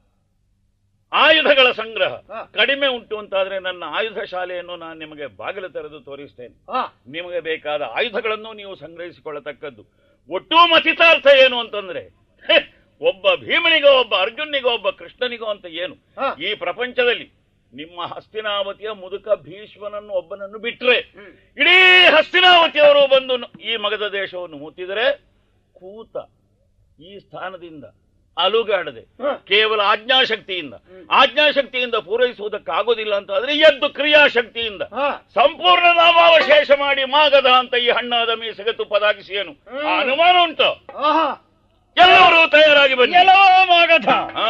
ಆಯುಧಗಳ ಸಂಗ್ರಹ ಹಾ. ಕಡಿಮೆ ಉಂಟು ಅಂತಾದ್ರೆ ನನ್ನ ಆಯುಧ ಶಾಲೆಯನ್ನು ನಾನು ನಿಮಗೆ ಬಾಗಿಲು ತೆರೆದು ತೋರಿಸ್ತೇನೆ ಹಾ ನಿಮಗೆ ಬೇಕಾದ ಆಯುಧಗಳನ್ನು ನೀವು ಸಂಗ್ರಹಿಸಿಕೊಳ್ಳತಕ್ಕದ್ದು ಒಟ್ಟು ಮತಿತಾರ್ಥ ಏನು ಅಂತಂದ್ರೆ ಹೆ, ಒಬ್ಬ ಭೀಮನಿಗೋ ಒಬ್ಬ ಅರ್ಜುನಿಗೋ ಒಬ್ಬ ಕೃಷ್ಣನಿಗೋ ಅಂತ ಏನು ಹಾ. ಈ ಪ್ರಪಂಚದಲ್ಲಿ ನಿಮ್ಮ ಹಸ್ತಿನಾವತಿಯ ಮುದುಕ ಭೀಷ್ಮನನ್ನು ಒಬ್ಬನನ್ನು ಬಿಟ್ರೆ ಹ್ಮ್. ಇಡೀ ಹಸ್ತಿನಾವತಿಯವರು ಬಂದು ನ- ಈ ಮಗದ ದೇಶವನ್ನು ಮುತ್ತಿದರೆ ಕೂತ ಈ ಸ್ಥಾನದಿಂದ ಅಲುಗಾಡದೆ ಹಾ. ಕೇವಲ ಆಜ್ಞಾಶಕ್ತಿಯಿಂದ ಆಜ್ಞಾಶಕ್ತಿಯಿಂದ ಪೂರೈಸುವುದಕ್ಕಾಗೋದಿಲ್ಲ ಅಂತ ಆದ್ರೆ ಎದ್ದು ಕ್ರಿಯಾಶಕ್ತಿಯಿಂದ ಹಾ ಸಂಪೂರ್ಣ ನಾಮಾವಶೇಷ ಮಾಡಿ ಮಾಗದ ಅಂತ ಈ ಹಣ್ಣಾದ ಮೀಸೆಗೆ ತುಪ್ಪದಾಗಿಸಿಯೇನು ಹ್ಮ್. ಆ ಅನುಮಾನ ಉಂಟು ಆಹಾ ಎಲ್ಲರೂ ತಯಾರಾಗಿ ಬನ್ನಿ ಎಲ್ಲವೋ ಮಾಗಧ ಹಾ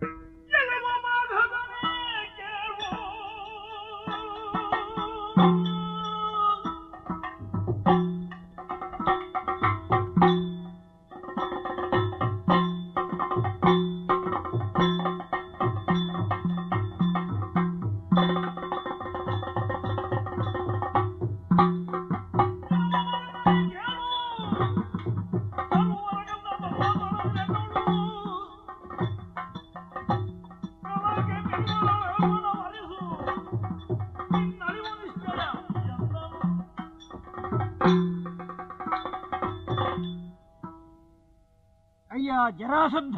ಅಯ್ಯ ಜರಾಸಂಧ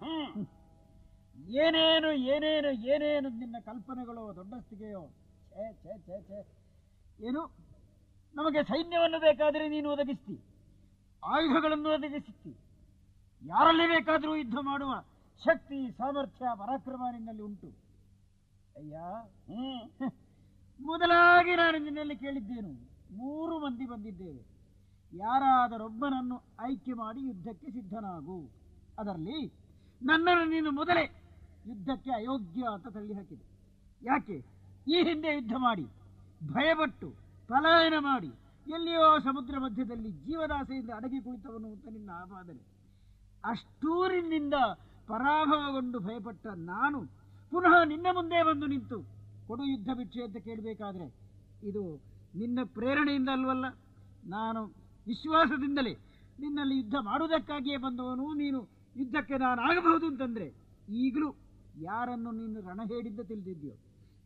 ಏನೇನು ಏನೇನು ಏನೇನು ನಿನ್ನ ಕಲ್ಪನೆಗಳು ದೊಡ್ಡಸ್ತಿಗೆಯೋ ಛೇ ಛೇ ಛೇ ಛೇ ಏನು ನಮಗೆ ಸೈನ್ಯವನ್ನು ಬೇಕಾದರೆ ನೀನು ಒದಗಿಸ್ತಿ ಆಯುಧಗಳನ್ನು ಒದಗಿಸುತ್ತಿ ಯಾರಲ್ಲಿ ಬೇಕಾದರೂ ಯುದ್ಧ ಮಾಡುವ ಶಕ್ತಿ ಸಾಮರ್ಥ್ಯ ಪರಾಕ್ರಮ ನಿನ್ನಲ್ಲಿ ಉಂಟು ಅಯ್ಯ ಹ್ಮ್ ಮೊದಲಾಗಿ ನಾನು ನಿನ್ನಲ್ಲಿ ಕೇಳಿದ್ದೇನು ಮೂರು ಮಂದಿ ಬಂದಿದ್ದೇವೆ ಯಾರಾದರೊಬ್ಬನನ್ನು ಆಯ್ಕೆ ಮಾಡಿ ಯುದ್ಧಕ್ಕೆ ಸಿದ್ಧನಾಗು ಅದರಲ್ಲಿ ನನ್ನನ್ನು ನೀನು ಮೊದಲೇ ಯುದ್ಧಕ್ಕೆ ಅಯೋಗ್ಯ ಅಂತ ತಳ್ಳಿ ಹಾಕಿದೆ ಯಾಕೆ ಈ ಹಿಂದೆ ಯುದ್ಧ ಮಾಡಿ ಭಯಪಟ್ಟು ಪಲಾಯನ ಮಾಡಿ ಎಲ್ಲಿಯೋ ಸಮುದ್ರ ಮಧ್ಯದಲ್ಲಿ ಜೀವದಾಸೆಯಿಂದ ಅಡಗಿ ಕುಳಿತವನು ಅಂತ ನಿನ್ನ ಆಪಾದನೆ ಅಷ್ಟೂರಿನಿಂದ ಪರಾಭವಗೊಂಡು ಭಯಪಟ್ಟ ನಾನು ಪುನಃ ನಿನ್ನ ಮುಂದೆ ಬಂದು ನಿಂತು ಕೊಡು ಯುದ್ಧ ಭಿಕ್ಷೆ ಅಂತ ಕೇಳಬೇಕಾದ್ರೆ ಇದು ನಿನ್ನ ಪ್ರೇರಣೆಯಿಂದ ಅಲ್ವಲ್ಲ ನಾನು ವಿಶ್ವಾಸದಿಂದಲೇ ನಿನ್ನಲ್ಲಿ ಯುದ್ಧ ಮಾಡುವುದಕ್ಕಾಗಿಯೇ ಬಂದವನು ನೀನು ಯುದ್ಧಕ್ಕೆ ನಾನು ಆಗಬಹುದು ಅಂತಂದ್ರೆ ಈಗಲೂ ಯಾರನ್ನು ನೀನು ರಣ ಹೇಳಿದ್ದ ತಿಳಿದಿದ್ಯೋ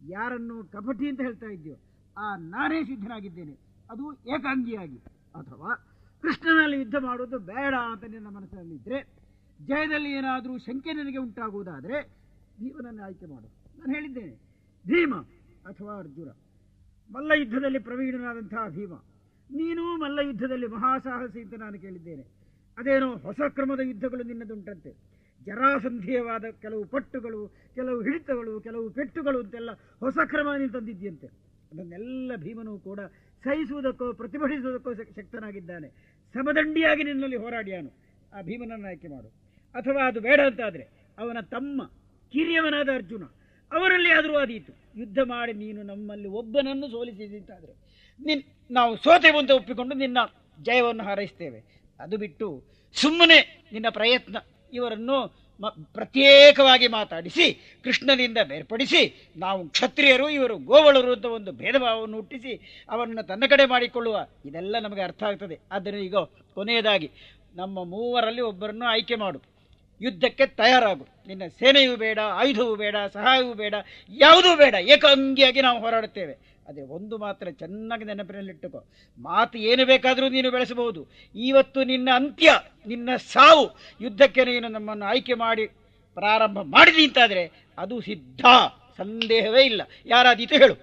ಯಾರನ್ನು ಕಪಟಿ ಅಂತ ಹೇಳ್ತಾ ಇದ್ಯೋ ಆ ನಾನೇ ಸಿದ್ಧನಾಗಿದ್ದೇನೆ ಅದು ಏಕಾಂಗಿಯಾಗಿ ಅಥವಾ ಕೃಷ್ಣನಲ್ಲಿ ಯುದ್ಧ ಮಾಡುವುದು ಬೇಡ ಅಂತ ನಿನ್ನ ಮನಸ್ಸಿನಲ್ಲಿದ್ದರೆ ಜಯದಲ್ಲಿ ಏನಾದರೂ ಶಂಕೆ ನನಗೆ ಉಂಟಾಗುವುದಾದರೆ ಭೀಮನನ್ನು ಆಯ್ಕೆ ಮಾಡು ನಾನು ಹೇಳಿದ್ದೇನೆ ಭೀಮ ಅಥವಾ ಅರ್ಜುನ ಮಲ್ಲ ಯುದ್ಧದಲ್ಲಿ ಪ್ರವೀಣನಾದಂತಹ ಭೀಮ ನೀನು ಮಲ್ಲ ಯುದ್ಧದಲ್ಲಿ ಮಹಾಸಾಹಸಿ ಅಂತ ನಾನು ಕೇಳಿದ್ದೇನೆ ಅದೇನೋ ಹೊಸ ಕ್ರಮದ ಯುದ್ಧಗಳು ನಿನ್ನದುಂಟಂತೆ ಜರಾಸಂಧೀಯವಾದ ಕೆಲವು ಪಟ್ಟುಗಳು ಕೆಲವು ಹಿಡಿತಗಳು ಕೆಲವು ಪೆಟ್ಟುಗಳು ಅಂತೆಲ್ಲ ಹೊಸ ಕ್ರಮ ನೀನು ತಂದಿದ್ಯಂತೆ ಅದನ್ನೆಲ್ಲ ಭೀಮನು ಕೂಡ ಸಹಿಸುವುದಕ್ಕೋ ಪ್ರತಿಭಟಿಸುವುದಕ್ಕೋ ಶಕ್- ಶಕ್ತನಾಗಿದ್ದಾನೆ ಸಮದಂಡಿಯಾಗಿ ನಿನ್ನಲ್ಲಿ ಹೋರಾಡಿಯಾನು ಆ ಭೀಮನನ್ನು ಆಯ್ಕೆ ಮಾಡು ಅಥವಾ ಅದು ಬೇಡ ಅಂತಾದರೆ ಅವನ ತಮ್ಮ ಕಿರಿಯವನಾದ ಅರ್ಜುನ ಅವರಲ್ಲಿ ಆದರೂ ಆದೀತು ಯುದ್ಧ ಮಾಡಿ ನೀನು ನಮ್ಮಲ್ಲಿ ಒಬ್ಬನನ್ನು ಸೋಲಿಸಿದಂತಾದರೆ ನಿನ್ ನಾವು ಸೋತೆವು ಅಂತ ಒಪ್ಪಿಕೊಂಡು ನಿನ್ನ ಜಯವನ್ನು ಹಾರೈಸ್ತೇವೆ ಅದು ಬಿಟ್ಟು ಸುಮ್ಮನೆ ನಿನ್ನ ಪ್ರಯತ್ನ ಇವರನ್ನು ಮ- ಪ್ರತ್ಯೇಕವಾಗಿ ಮಾತಾಡಿಸಿ ಕೃಷ್ಣನಿಂದ ಬೇರ್ಪಡಿಸಿ ನಾವು ಕ್ಷತ್ರಿಯರು ಇವರು ಗೋವಳರು ಅಂತ ಒಂದು ಭೇದ ಭಾವವನ್ನು ಹುಟ್ಟಿಸಿ ಅವರನ್ನು ತನ್ನ ಕಡೆ ಮಾಡಿಕೊಳ್ಳುವ ಇದೆಲ್ಲ ನಮಗೆ ಅರ್ಥ ಆಗ್ತದೆ ಆದ್ದರಿಂದ ಈಗ ಕೊನೆಯದಾಗಿ ನಮ್ಮ ಮೂವರಲ್ಲಿ ಒಬ್ಬರನ್ನು ಆಯ್ಕೆ ಮಾಡು ಯುದ್ಧಕ್ಕೆ ತಯಾರಾಗು ನಿನ್ನ ಸೇನೆಯೂ ಬೇಡ ಆಯುಧವೂ ಬೇಡ ಸಹಾಯವೂ ಬೇಡ ಯಾವುದೂ ಬೇಡ ಏಕಾಂಗಿಯಾಗಿ ನಾವು ಹೋರಾಡುತ್ತೇವೆ ಅದೇ ಒಂದು ಮಾತ್ರ ಚೆನ್ನಾಗಿ ನೆನಪಿನಲ್ಲಿಟ್ಟುಕೋ ಮಾತು ಏನು ಬೇಕಾದರೂ ನೀನು ಬೆಳೆಸಬಹುದು ಇವತ್ತು ನಿನ್ನ ಅಂತ್ಯ ನಿನ್ನ ಸಾವು ಯುದ್ಧಕ್ಕೆ ನೀನು ನಮ್ಮನ್ನು ಆಯ್ಕೆ ಮಾಡಿ ಪ್ರಾರಂಭ ಮಾಡಿದಿ ಅಂತಾದರೆ ಅದು ಸಿದ್ಧ ಸಂದೇಹವೇ ಇಲ್ಲ ಯಾರಾದೀತು ಹೇಳು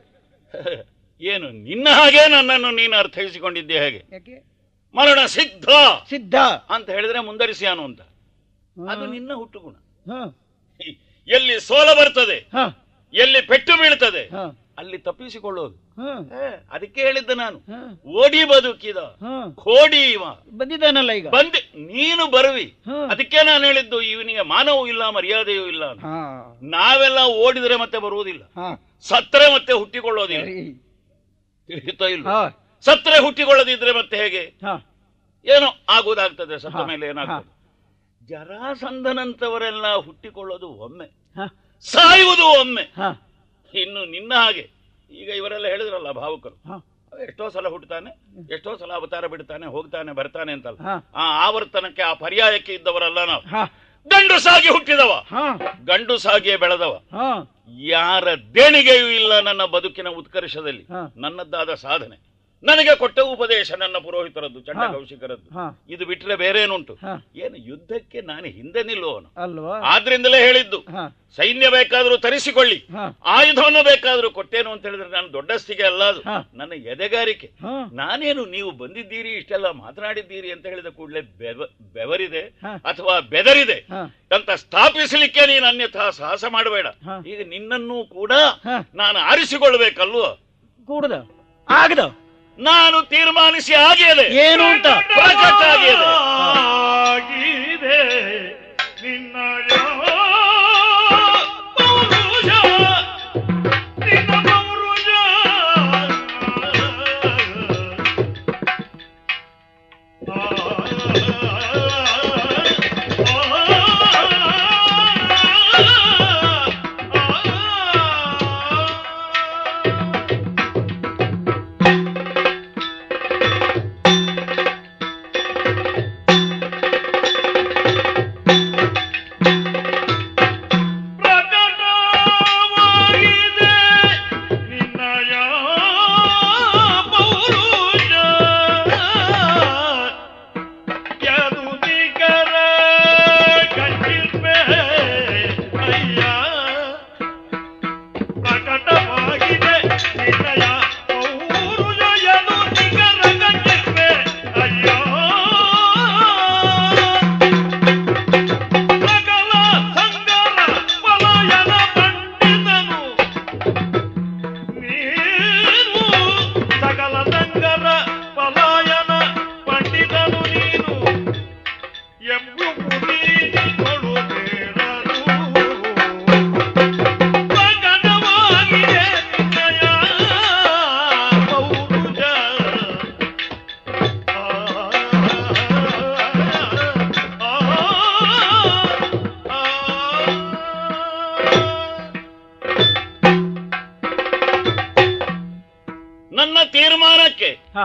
ಏನು ನಿನ್ನ ಹಾಗೆ ನನ್ನನ್ನು ನೀನು ಅರ್ಥೈಸಿಕೊಂಡಿದ್ದೆ ಹೇಗೆ ಯಾಕೆ ಮರಣ ಸಿದ್ಧ ಸಿದ್ಧ ಅಂತ ಹೇಳಿದ್ರೆ ಮುಂದರಿಸಿಯಾನು ಅಂತ ಅದು ನಿನ್ನ ಹುಟ್ಟುಗುಣ ಹ ಎಲ್ಲಿ ಸೋಲ ಬರ್ತದೆ ಹ ಎಲ್ಲಿ ಪೆಟ್ಟು ಬೀಳ್ತದೆ ಹ ಅಲ್ಲಿ ತಪ್ಪಿಸಿಕೊಳ್ಳೋದು ಹ ಏ, ಅದಕ್ಕೆ ಹೇಳಿದ್ದ ನಾನು ಹ ಓಡಿ ಬದುಕಿದ ಹ ಕೋಡಿ ಇವ ಬಂದಿದ್ದಾನಲ್ಲ ಈಗ ಬಂದೆ ನೀನು ಬರುವಿ ಹ. ಅದಕ್ಕೆ ನಾನು ಹೇಳಿದ್ದು ಇವನಿಗೆ ಮಾನವೂ ಇಲ್ಲ ಮರ್ಯಾದೆಯೂ ಇಲ್ಲ ಅಂತ. ಹಾ ನಾವೆಲ್ಲ ಓಡಿದ್ರೆ ಮತ್ತೆ ಬರುವುದಿಲ್ಲ ಹಾ ಸತ್ತರೆ ಮತ್ತೆ ಹುಟ್ಟಿಕೊಳ್ಳೋದಿಲ್ಲ ಸರಿ ತಿಳಿಯುತ್ತಾ ಇಲ್ಲ ಹಾ ಸತ್ತರೆ ಹುಟ್ಟಿಕೊಳ್ಳದಿದ್ರೆ ಮತ್ತೆ ಹೇಗೆ ಹಾ ಏನೋ ಆಗುವುದಾಗ್ತದೆ ಸತ್ತ ಹಾ, ಮೇಲೆ ಏನಾಗ್ತದೆ ಜರಾಸಂಧನಂತವರೆಲ್ಲ ಹುಟ್ಟಿಕೊಳ್ಳೋದು ಒಮ್ಮೆ ಹಾ ಸಾಯುವುದು ಒಮ್ಮೆ ಹಾ ಇನ್ನು ನಿನ್ನ ಹಾಗೆ ಈಗ ಇವರೆಲ್ಲ ಹೇಳಿದ್ರಲ್ಲ ಭಾವುಕರು ಹಾ ಎಷ್ಟೋ ಸಲ ಹುಟ್ಟುತ್ತಾನೆ ಎಷ್ಟೋ ಸಲ ಅವತಾರ ಬಿಡ್ತಾನೆ ಹೋಗ್ತಾನೆ ಬರ್ತಾನೆ ಅಂತಲ್ಲ ಹಾ. ಆ ಆವರ್ತನಕ್ಕೆ ಆ ಪರ್ಯಾಯಕ್ಕೆ ಇದ್ದವರಲ್ಲ ನಾವು ಹಾ ಗಂಡುಸಾಗಿ ಹುಟ್ಟಿದವ ಹಾ ಗಂಡುಸಾಗಿಯೇ ಬೆಳೆದವ ಹಾ ಯಾರ ದೇಣಿಗೆಯೂ ಇಲ್ಲ ನನ್ನ ಬದುಕಿನ ಉತ್ಕರ್ಷದಲ್ಲಿ ಹಾ. ನನ್ನದ್ದಾದ ಸಾಧನೆ ನನಗೆ ಕೊಟ್ಟ ಉಪದೇಶ ನನ್ನ ಪುರೋಹಿತರದ್ದು ಚಂಡ ಹಾ. ಕೌಶಿಕರದ್ದು ಹಾ ಇದು ಬಿಟ್ರೆ ಬೇರೇನುಂಟು ಹಾ ಏನು ಯುದ್ಧಕ್ಕೆ ನಾನು ಹಿಂದೆ ನಿಲ್ಲುವವನು ಅಲ್ವಾ ಆದ್ರಿಂದಲೇ ಹೇಳಿದ್ದು ಹಾ ಸೈನ್ಯ ಬೇಕಾದ್ರೂ ತರಿಸಿಕೊಳ್ಳಿ ಹಾ ಆಯುಧವನ್ನು ಬೇಕಾದ್ರೂ ಕೊಟ್ಟೇನು ಅಂತ ಹೇಳಿದ್ರೆ ನಾನು ದೊಡ್ಡಸ್ತಿಗೆ ಅಲ್ಲ ಅದು ಹಾ. ನನ್ನ ಎದೆಗಾರಿಕೆ ಹಾ ನಾನೇನು ನೀವು ಬಂದಿದ್ದೀರಿ ಇಷ್ಟೆಲ್ಲ ಮಾತನಾಡಿದ್ದೀರಿ ಅಂತ ಹೇಳಿದ ಕೂಡಲೇ ಬೆವ ಬೆವರಿದೆ ಹಾ. ಅಥವಾ ಬೆದರಿದೆ ಹಾ ಅಂತ ಸ್ಥಾಪಿಸಲಿಕ್ಕೆ ನೀನು ಅನ್ಯಥಾ ಸಾಹಸ ಮಾಡಬೇಡ ಹಾ. ಈಗ ನಿನ್ನನ್ನು ಕೂಡ ಹಾ. ನಾನು ಆರಿಸಿಕೊಳ್ಬೇಕಲ್ವ ಕೂಡದ ಆಗದ ನಾನು ತೀರ್ಮಾನಿಸಿ ಆಗಿಯದೆ ಏನು ಅಂತ ಪ್ರಕಟ ಆಗಿಯದೆ ಆಗಿದೆ ನಿನ್ನ ಪೌರುಷ ನಿನ್ನ ಪೌರುಷ ಪ್ರಕಟವಾಗಿದೆ ನಿನ್ನಯ ಪೌರುಷ ಯದುದಿಗರ ಕಂಡಿರ್ಬೆ ಅಯ್ಯ ಪ್ರಕಟವಾಗಿದೆ ನಿನ್ನಯ ಪೌರುಷ ಯದುದಿಗರ ಕಂಡಿರ್ಬೆ ಅಯ್ಯೋ ಸಕಲ ಸಂಗರ ಪಲಾಯನ ಪಂಡಿತನು ನೀನು ಸಕಲ ಸಂಗರ ಪಲಾಯನ ಪಂಡಿತನು ನೀನು ಎಂಬುದು ಬೇಡರು ಪ್ರಕಟವಾಗಿದೆ ನಿನ್ನಯ ಪೌರುಷ ನನ್ನ ತೀರ್ಮಾನಕ್ಕೆ ಹಾ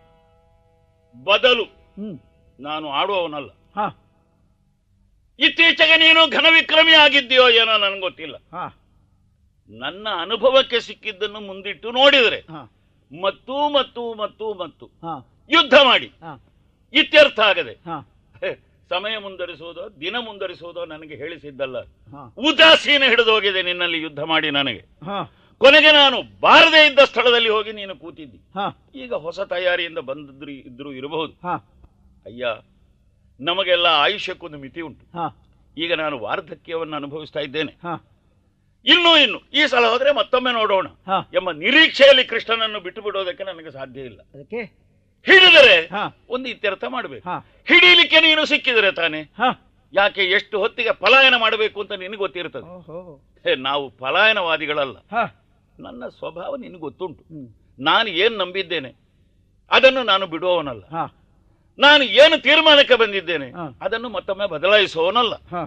ಬದಲು ಹ್ಮ್ ನಾನು ಆಡುವವನಲ್ಲ ಹಾ ಇತ್ತೀಚೆಗೆ ನೀನು ಘನವಿಕ್ರಮಿ ಆಗಿದ್ದೀಯೋ ಏನೋ ನನಗೆ ಗೊತ್ತಿಲ್ಲ ಹಾ ನನ್ನ ಅನುಭವಕ್ಕೆ ಸಿಕ್ಕಿದ್ದನ್ನು ಮುಂದಿಟ್ಟು ನೋಡಿದರೆ ಹಾ ಮತ್ತು ಮತ್ತು ಮತ್ತು ಮತ್ತು ಹಾ ಯುದ್ಧ ಮಾಡಿ ಹಾ ಇತ್ಯರ್ಥ ಆಗದೆ ಹಾ ಹೇ, ಸಮಯ ಮುಂದರಿಸುವುದೋ ದಿನ ಮುಂದರಿಸುವುದೋ ನನಗೆ ಹೇಳಿಸಿದ್ದಲ್ಲ ಹಾ ಉದಾಸೀನ ಹಿಡಿದು ಹೋಗಿದೆ ನಿನ್ನಲ್ಲಿ ಯುದ್ಧ ಮಾಡಿ ನನಗೆ ಹಾ ಕೊನೆಗೆ ನಾನು ಬಾರದೇ ಇದ್ದ ಸ್ಥಳದಲ್ಲಿ ಹೋಗಿ ನೀನು ಕೂತಿದ್ದಿ ಹಾ ಈಗ ಹೊಸ ತಯಾರಿಯಿಂದ ಬಂದಿದ್ರು ಇದ್ರು ಇರಬಹುದು ಹಾ ಅಯ್ಯ ನಮಗೆಲ್ಲ ಆಯುಷ್ಯಕ್ಕೊಂದು ಮಿತಿ ಉಂಟು ಹಾ ಈಗ ನಾನು ವಾರ್ಧಕ್ಯವನ್ನು ಅನುಭವಿಸ್ತಾ ಇದ್ದೇನೆ ಹಾ ಇನ್ನೂ ಇನ್ನು ಈ ಸಲ ಹೋದ್ರೆ ಮತ್ತೊಮ್ಮೆ ನೋಡೋಣ ಹಾ ಎಂಬ ನಿರೀಕ್ಷೆಯಲ್ಲಿ ಕೃಷ್ಣನನ್ನು ಬಿಟ್ಟು ಬಿಡೋದಕ್ಕೆ ನನಗೆ ಸಾಧ್ಯ ಇಲ್ಲ ಅದಕ್ಕೆ ಹಿಡಿದರೆ ಹಾ ಒಂದು ಇತ್ಯರ್ಥ ಮಾಡಬೇಕು ಹಾ ಹಿಡೀಲಿಕ್ಕೆ ನೀನು ಸಿಕ್ಕಿದರೆ ತಾನೆ ಹಾ ಯಾಕೆ ಎಷ್ಟು ಹೊತ್ತಿಗೆ ಪಲಾಯನ ಮಾಡಬೇಕು ಅಂತ ನಿನಗೆ ಗೊತ್ತಿರ್ತದೆ ಓಹೋ ಹೇ, ನಾವು ಪಲಾಯನವಾದಿಗಳಲ್ಲ ಹಾ ನನ್ನ ಸ್ವಭಾವ ನಿನಗೆ ಗೊತ್ತುಂಟು ಹ್ಮ್ ನಾನು ಏನು ನಂಬಿದ್ದೇನೆ ಅದನ್ನು ನಾನು ಬಿಡುವವನಲ್ಲ ಹಾ ನಾನು ಏನು ತೀರ್ಮಾನಕ್ಕೆ ಬಂದಿದ್ದೇನೆ ಹಾ. ಅದನ್ನು ಮತ್ತೊಮ್ಮೆ ಬದಲಾಯಿಸುವವನಲ್ಲ ಹಾ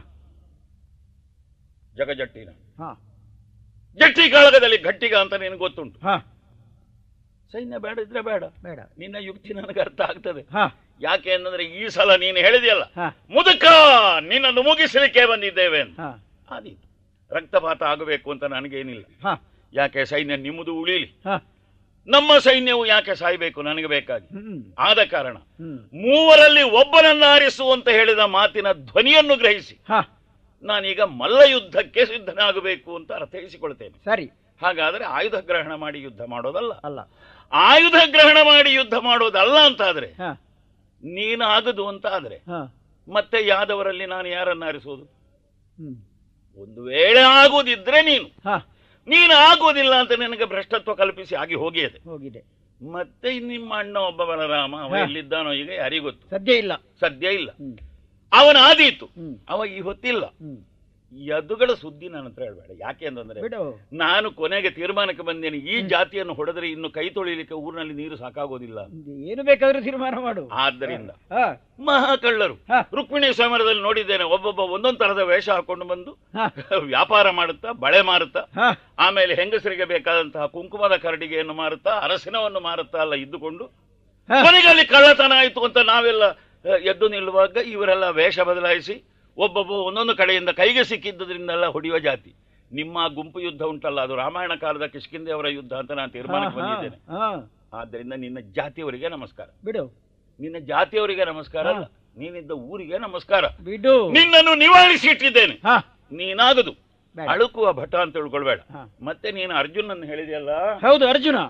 ಜಗಜಟ್ಟಿನ ಹಾ ಜಟ್ಟಿ ಕಾಳಗದಲ್ಲಿ ಗಟ್ಟಿಗ ಅಂತ ನಿನಗೆ ಗೊತ್ತುಂಟು ಹಾ ಸೈನ್ಯ ಬೇಡ ಇದ್ರೆ ಬೇಡ ಬೇಡ ನಿನ್ನ ಯುಕ್ತಿ ನನಗೆ ಅರ್ಥ ಆಗ್ತದೆ ಹಾ ಯಾಕೆ ಅಂತಂದ್ರೆ ಈ ಸಲ ನೀನು ಹೇಳಿದೆಯಲ್ಲ ಹಾ ಮುದುಕ ನಿನ್ನನ್ನು ಮುಗಿಸಲಿಕ್ಕೆ ಬಂದಿದ್ದೇವೆ ಅಂತ ಹಾ ಆದೀತು ರಕ್ತಪಾತ ಆಗಬೇಕು ಅಂತ ನನಗೇನಿಲ್ಲ ಹಾ ಯಾಕೆ ಸೈನ್ಯ ನಿಮ್ಮದು ಉಳಿಲಿ ಹಾ ನಮ್ಮ ಸೈನ್ಯವು ಯಾಕೆ ಸಾಯ್ಬೇಕು ನನಗೆ ಬೇಕಾಗಿ ಹ್ಮ್ ಆದ ಕಾರಣ ಹ್ಮ್ ಮೂವರಲ್ಲಿ ಒಬ್ಬನನ್ನ ಆರಿಸು ಅಂತ ಹೇಳಿದ ಮಾತಿನ ಧ್ವನಿಯನ್ನು ಗ್ರಹಿಸಿ ಹಾ ನಾನೀಗ ಮಲ್ಲ ಯುದ್ಧಕ್ಕೆ ಸಿದ್ಧನಾಗಬೇಕು ಅಂತ ಅರ್ಥೈಸಿಕೊಳ್ತೇನೆ ಸರಿ ಹಾಗಾದ್ರೆ ಆಯುಧ ಗ್ರಹಣ ಮಾಡಿ ಯುದ್ಧ ಮಾಡೋದಲ್ಲ ಅಲ್ಲ ಆಯುಧ ಗ್ರಹಣ ಮಾಡಿ ಯುದ್ಧ ಮಾಡೋದಲ್ಲ ಅಂತ ಆದ್ರೆ ಹಾ ನೀನು ಆಗದು ಅಂತ ಆದ್ರೆ ಹಾ ಮತ್ತೆ ಯಾದವರಲ್ಲಿ ನಾನು ಯಾರನ್ನ ಆರಿಸೋದು ಹ್ಮ್ ಒಂದು ವೇಳೆ ಆಗುದಿದ್ರೆ ನೀನು ಹಾ ನೀನು ಆಗೋದಿಲ್ಲ ಅಂತ ನಿನಗೆ ಭ್ರಷ್ಟತ್ವ ಕಲ್ಪಿಸಿ ಆಗಿ ಹೋಗಿದೆ ಹೋಗಿದೆ ಮತ್ತೆ ನಿಮ್ಮ ಅಣ್ಣ ಒಬ್ಬ ಬಲರಾಮ ಅವ ಹಾ. ಎಲ್ಲಿದ್ದಾನೋ ಈಗ ಯಾರಿಗೊತ್ತು ಸದ್ಯ ಇಲ್ಲ ಸದ್ಯ ಇಲ್ಲ ಹ್ಮ್ ಅವನ ಆದೀತು ಹ್ಮ್ ಅವ ಈ ಹೊತ್ತಿಲ್ಲ ಹ್ಮ್ ಯದುಗಳ ಸುದ್ದಿ ನನ್ನ ಹತ್ರ ಹೇಳ್ಬೇಡ ಯಾಕೆ ಅಂತಂದ್ರೆ ಬಿಡು ನಾನು ಕೊನೆಗೆ ತೀರ್ಮಾನಕ್ಕೆ ಬಂದೇನೆ ಈ ಜಾತಿಯನ್ನು ಹೊಡೆದ್ರೆ ಇನ್ನು ಕೈ ತೊಳಿಲಿಕ್ಕೆ ಊರಿನಲ್ಲಿ ನೀರು ಸಾಕಾಗೋದಿಲ್ಲ ಏನು ಬೇಕಾದ್ರೂ ತೀರ್ಮಾನ ಮಾಡು ಆದ್ದರಿಂದ ಹಾ ಮಹಾಕಳ್ಳರು ಹಾ. ರುಕ್ಮಿಣಿ ಸ್ವಯಂವರದಲ್ಲಿ ನೋಡಿದ್ದೇನೆ ಒಬ್ಬೊಬ್ಬ ಒಂದೊಂದು ತರಹದ ವೇಷ ಹಾಕೊಂಡು ಬಂದು ಹಾ ವ್ಯಾಪಾರ ಮಾಡುತ್ತಾ ಬಳೆ ಮಾರುತ್ತಾ ಹಾ ಆಮೇಲೆ ಹೆಂಗಸರಿಗೆ ಬೇಕಾದಂತಹ ಕುಂಕುಮದ ಕರಡಿಗೆಯನ್ನು ಮಾರುತ್ತಾ ಅರಸಿನವನ್ನು ಮಾರುತ್ತಾ ಎಲ್ಲ ಇದ್ದುಕೊಂಡು ಹಾ. ಕೊನೆಗೆ ಅಲ್ಲಿ ಕಳ್ಳತನ ಆಯಿತು ಅಂತ ನಾವೆಲ್ಲ ಅ, ಎದ್ದು ನಿಲ್ಲುವಾಗ ಇವರೆಲ್ಲ ವೇಷ ಬದಲಾಯಿಸಿ ಒಬ್ಬೊಬ್ಬ ಒಂದೊಂದು ಕಡೆಯಿಂದ ಕೈಗೆ ಸಿಕ್ಕಿದ್ದರಿಂದೆಲ್ಲ ಹೊಡೆಯುವ ಜಾತಿ ನಿಮ್ಮ ಗುಂಪು ಯುದ್ಧ ಉಂಟಲ್ಲ ಅದು ರಾಮಾಯಣ ಕಾಲದ ಕಿಷ್ಕಿಂದೆಯವರ ಯುದ್ಧ ಅಂತ ನಾನು ತೀರ್ಮಾನಕ್ಕೆ ಹಾ, ಹಾ, ಬಂದಿದ್ದೇನೆ ಹಾ ಆದ್ದರಿಂದ ನಿನ್ನ ಜಾತಿಯವರಿಗೆ ನಮಸ್ಕಾರ ಬಿಡು ನಿನ್ನ ಜಾತಿಯವರಿಗೆ ನಮಸ್ಕಾರ ಅಲ್ಲ ನೀನಿದ್ದ ಊರಿಗೆ ನಮಸ್ಕಾರ ಬಿಡು ನಿನ್ನನ್ನು ನಿವಾರಿಸಿ ಇಟ್ಟಿದ್ದೇನೆ ಹಾ ನೀನಾಗದು ಬೇಡ. ಅಳುಕುವ ಭಟ ಅಂತ ತಿಳ್ಕೊಳ್ಬೇಡ ಹಾ. ಮತ್ತೆ ನೀನು ಅರ್ಜುನನ್ನು ಹೇಳಿದೆಯಲ್ಲ ಹೌದು ಅರ್ಜುನ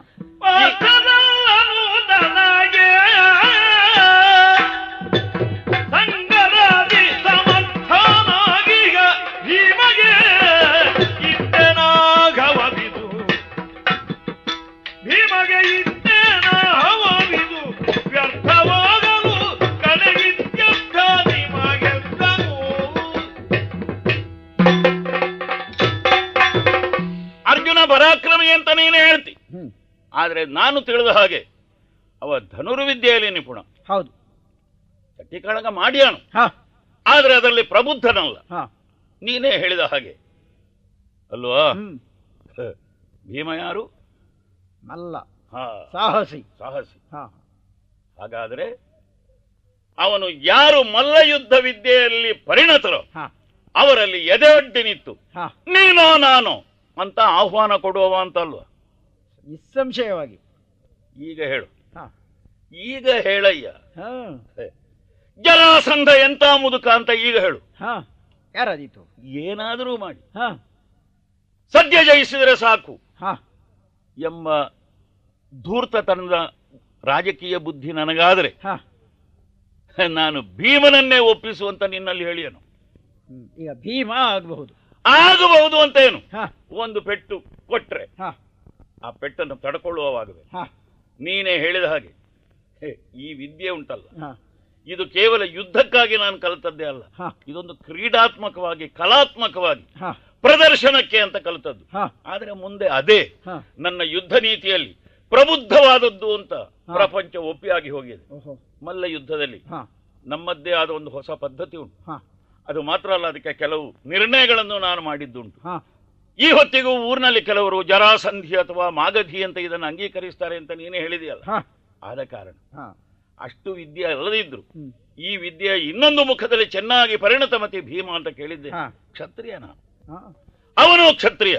ಪಾತ್ರದಲ್ಲನುದನಗೆ ಸಂಗರಾದಿ ಸಮರ್ಥನಾಗೀಗ ಭೀಮಗೆ ಇದ್ದನಾಗವವಿದು ಭೀಮಗೆ ಇದ್ದೇನಾಗವವಿದು ವ್ಯರ್ಥವಾಗಲು ಕಡೆಗಿತ್ಯರ್ಥ ನಿಮಗೆದ್ದನು ಅರ್ಜುನ ಪರಾಕ್ರಮಿ ಅಂತ ನೀನು ಹೇಳ್ತಿ ಹ್ಮ್ ಆದ್ರೆ ನಾನು ತಿಳಿದ ಹಾಗೆ ಅವ ಧನುರ್ವಿದ್ಯೆಯಲ್ಲಿ ನಿಪುಣ ಹೌದು ಚಟ್ಟಿ ಕಳಗ ಮಾಡ್ಯಾನು ಹಾ ಆದ್ರೆ ಅದರಲ್ಲಿ ಪ್ರಬುದ್ಧನಲ್ಲ ಹಾ ನೀನೇ ಹೇಳಿದ ಹಾಗೆ ಅಲ್ವಾ ಹ್ಮ್ ಹ. ಭೀಮ ಯಾರು ಮಲ್ಲ ಹಾ ಸಾಹಸಿ ಸಾಹಸಿ ಹಾ ಹಾಗಾದ್ರೆ ಅವನು ಯಾರು ಮಲ್ಲಯುದ್ಧ ವಿದ್ಯೆಯಲ್ಲಿ ಪರಿಣತರೋ ಹಾ ಅವರಲ್ಲಿ ಎದೆಯೊಡ್ಡಿ ನಿಂತು ಹಾ ನೀನೋ ನಾನು ಅಂತ ಆಹ್ವಾನ ಕೊಡುವವ ಅಂತಲ್ವ ನಿಸ್ಸಂಶಯವಾಗಿ ಈಗ ಹೇಳು ಹಾ ಈಗ ಹೇಳಯ್ಯ ಹಾ ಜರಾಸಂಧ ಎಂತ ಮುದುಕ ಅಂತ ಈಗ ಹೇಳು ಹಾ ಯಾರಾದೀತು ಏನಾದರೂ ಮಾಡಿ ಹಾ ಸದ್ಯ ಜಯಿಸಿದರೆ ಸಾಕು ಹಾ ಎಂಬ ಧೂರ್ತತನದ ರಾಜಕೀಯ ಬುದ್ಧಿ ನನಗಾದರೆ ಹಾ ನಾನು ಭೀಮನನ್ನೇ ಒಪ್ಪಿಸುವಂತ ನಿನ್ನಲ್ಲಿ ಹೇಳಿಯನು ಹ್ಮ್. ಈಗ ಭೀಮ ಆಗಬಹುದು ಆಗಬಹುದು ಅಂತ ಏನು ಹಾ ಒಂದು ಪೆಟ್ಟು ಕೊಟ್ರೆ ಹಾ ಆ ಪೆಟ್ಟನ್ನು ತಡ್ಕೊಳ್ಳುವವಾಗಬೇಕು ಹಾ ನೀನೇ ಹೇಳಿದ ಹಾಗೆ ಹೇ, ಈ ವಿದ್ಯೆ ಉಂಟಲ್ಲ ಹಾ ಇದು ಕೇವಲ ಯುದ್ಧಕ್ಕಾಗಿ ನಾನು ಕಲಿತದ್ದೇ ಅಲ್ಲ ಹಾ ಇದೊಂದು ಕ್ರೀಡಾತ್ಮಕವಾಗಿ ಕಲಾತ್ಮಕವಾಗಿ ಹಾ ಪ್ರದರ್ಶನಕ್ಕೆ ಅಂತ ಕಲಿತದ್ದು ಹಾ ಆದರೆ ಮುಂದೆ ಅದೇ ಹಾ ನನ್ನ ಯುದ್ಧ ನೀತಿಯಲ್ಲಿ ಪ್ರಬುದ್ಧವಾದದ್ದು ಅಂತ ಪ್ರಪಂಚ ಒಪ್ಪಿಯಾಗಿ ಹೋಗಿದೆ ಓಹೋ ಮಲ್ಲ ಯುದ್ಧದಲ್ಲಿ ಹಾ ನಮ್ಮದ್ದೇ ಆದ ಒಂದು ಹೊಸ ಪದ್ಧತಿ ಉಂಟು ಹಾ ಅದು ಮಾತ್ರ ಅಲ್ಲ ಅದಕ್ಕೆ ಕೆಲವು ನಿರ್ಣಯಗಳನ್ನು ನಾನು ಮಾಡಿದ್ದುಂಟು ಹಾ ಈ ಹೊತ್ತಿಗೂ ಊರಿನಲ್ಲಿ ಕೆಲವರು ಜರಾಸಂಧಿ ಅಥವಾ ಮಾಗಧಿ ಅಂತ ಇದನ್ನು ಅಂಗೀಕರಿಸ್ತಾರೆ ಅಂತ ನೀನೇ ಹೇಳಿದೆಯಲ್ಲ ಹಾ ಆದ ಕಾರಣ ಹಾ ಅಷ್ಟು ವಿದ್ಯೆ ಅಲ್ಲದಿದ್ರು ಹ್ಮ್ ಈ ವಿದ್ಯೆಯ ಇನ್ನೊಂದು ಮುಖದಲ್ಲಿ ಚೆನ್ನಾಗಿ ಪರಿಣತಮತಿ ಭೀಮ ಅಂತ ಕೇಳಿದ್ದೆ ಹಾ ಕ್ಷತ್ರಿಯ ನಾನು ಹಾ ಅವನು ಕ್ಷತ್ರಿಯ ಹಾ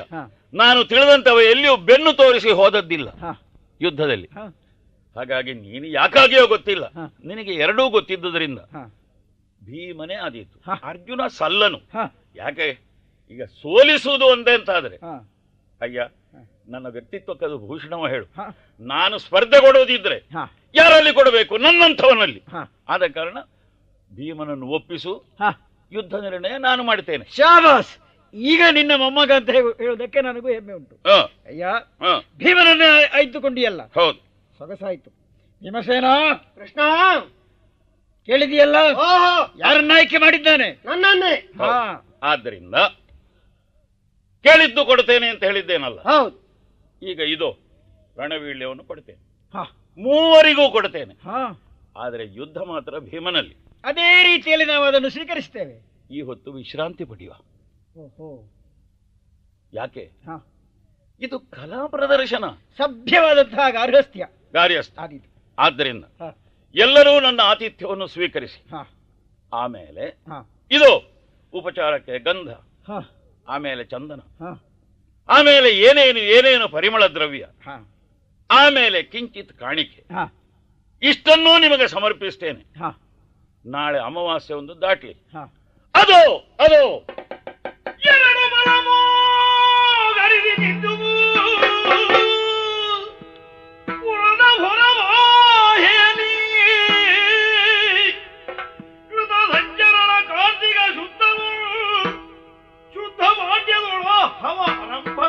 ನಾನು ತಿಳಿದಂತವ ಎಲ್ಲಿಯೂ ಬೆನ್ನು ತೋರಿಸಿ ಹೋದದ್ದಿಲ್ಲ ಹ, ಯುದ್ಧದಲ್ಲಿ ಹ, ಹಾಗಾಗಿ ನೀನು ಯಾಕಾಗಿಯೋ ಗೊತ್ತಿಲ್ಲ ಹ. ನಿನಗೆ ಎರಡೂ ಗೊತ್ತಿದ್ದುದರಿಂದ ಹ, ಭೀಮನೇ ಆದೀತು ಹ. ಅರ್ಜುನ ಸಲ್ಲನು ಹ, ಯಾಕೆ ಈಗ ಸೋಲಿಸುವುದು ಒಂದೇ ಅಂತಾದ್ರೆ ಹ, ಅಯ್ಯ ನನ್ನ ವ್ಯಕ್ತಿತ್ವಕ್ಕೆ ಅದು ಭೂಷಣವ ಹೇಳು ಹ, ನಾನು ಸ್ಪರ್ಧೆ ಕೊಡುವುದಿದ್ರೆ ಹ, ಯಾರಲ್ಲಿ ಕೊಡಬೇಕು ನನ್ನಂಥವನಲ್ಲಿ ಹ, ಆದ ಕಾರಣ ಭೀಮನನ್ನು ಒಪ್ಪಿಸು ಹ. ಯುದ್ಧ ನಿರ್ಣಯ ನಾನು ಮಾಡ್ತೇನೆ ಶಾಬಾಸ್ ಈಗ ನಿನ್ನ ಮೊಮ್ಮಗ ಅಂತ ಹೇಳು- ಹೇಳುವುದಕ್ಕೆ ನನಗೂ ಹೆಮ್ಮೆ ಉಂಟು ಹ, ಅಯ್ಯ ಹ, ಭೀಮನನ್ನ ಆಯ್ದುಕೊಂಡಿಯಲ್ಲ ಹೌದು ಸೊಗಸಾಯ್ತು ಭೀಮಸೇನ ಕೃಷ್ಣ ಕೇಳಿದೆಯಲ್ಲ ಓಹೋ ಯಾರನ್ನ ಆಯ್ಕೆ ಮಾಡಿದ್ದಾನೆ ನನ್ನನ್ನೇ ಹಾ ಆದ್ದರಿಂದ ಕೇಳಿದ್ದು ಕೊಡ್ತೇನೆ ಅಂತ ಹೇಳಿದ್ದೇನಲ್ಲ ಹೌದು ಈಗ ಇದು ರಣವೀಳ್ಯವನ್ನು ಕೊಡ್ತೇನೆ ಹಾ ಮೂವರಿಗೂ ಕೊಡ್ತೇನೆ ಹಾ ಆದರೆ ಯುದ್ಧ ಮಾತ್ರ ಭೀಮನಲ್ಲಿ ಅದೇ ರೀತಿಯಲ್ಲಿ ನಾವು ಅದನ್ನು ಸ್ವೀಕರಿಸ್ತೇವೆ ಈ ಹೊತ್ತು ವಿಶ್ರಾಂತಿ ಪಡೆಯುವ ಓಹೋ ಯಾಕೆ ಹಾ ಇದು ಕಲಾ ಪ್ರದರ್ಶನ ಸಭ್ಯವಾದಂತಹ ಗಾರ್ಹಸ್ಥ್ಯ ಕಾರ್ಯಸ್ಥ ಆದೀತು ಆದ್ದರಿಂದ ಹಾ ಎಲ್ಲರೂ ನನ್ನ ಆತಿಥ್ಯವನ್ನು ಸ್ವೀಕರಿಸಿ ಹಾ ಆಮೇಲೆ ಹಾ ಇದು ಉಪಚಾರಕ್ಕೆ ಗಂಧ ಹಾ ಆಮೇಲೆ ಚಂದನ ಹಾ ಆಮೇಲೆ ಏನೇನು ಏನೇನು ಪರಿಮಳ ದ್ರವ್ಯ ಹಾ ಆಮೇಲೆ ಕಿಂಚಿತ್ ಕಾಣಿಕೆ ಹಾ ಇಷ್ಟನ್ನೂ ನಿಮಗೆ ಸಮರ್ಪಿಸ್ತೇನೆ ಹಾ ನಾಳೆ ಅಮಾವಾಸ್ಯೆ ಒಂದು ದಾಟ್ಲಿ ಹಾ ಅದು ಅದು ಎರಡು ಬಲಮೋ ಗರಿದಿ ನಿಂದುವು ಉಳಿದ ಹೊರವಾಹಿನಿ ಕೃತ ಸಂಚರಣ ಕಾರ್ತಿಕ ಶುದ್ಧವು ಶುದ್ಧ ಭಾಗ್ಯದೊಳ ಹವ ಆರಂಭ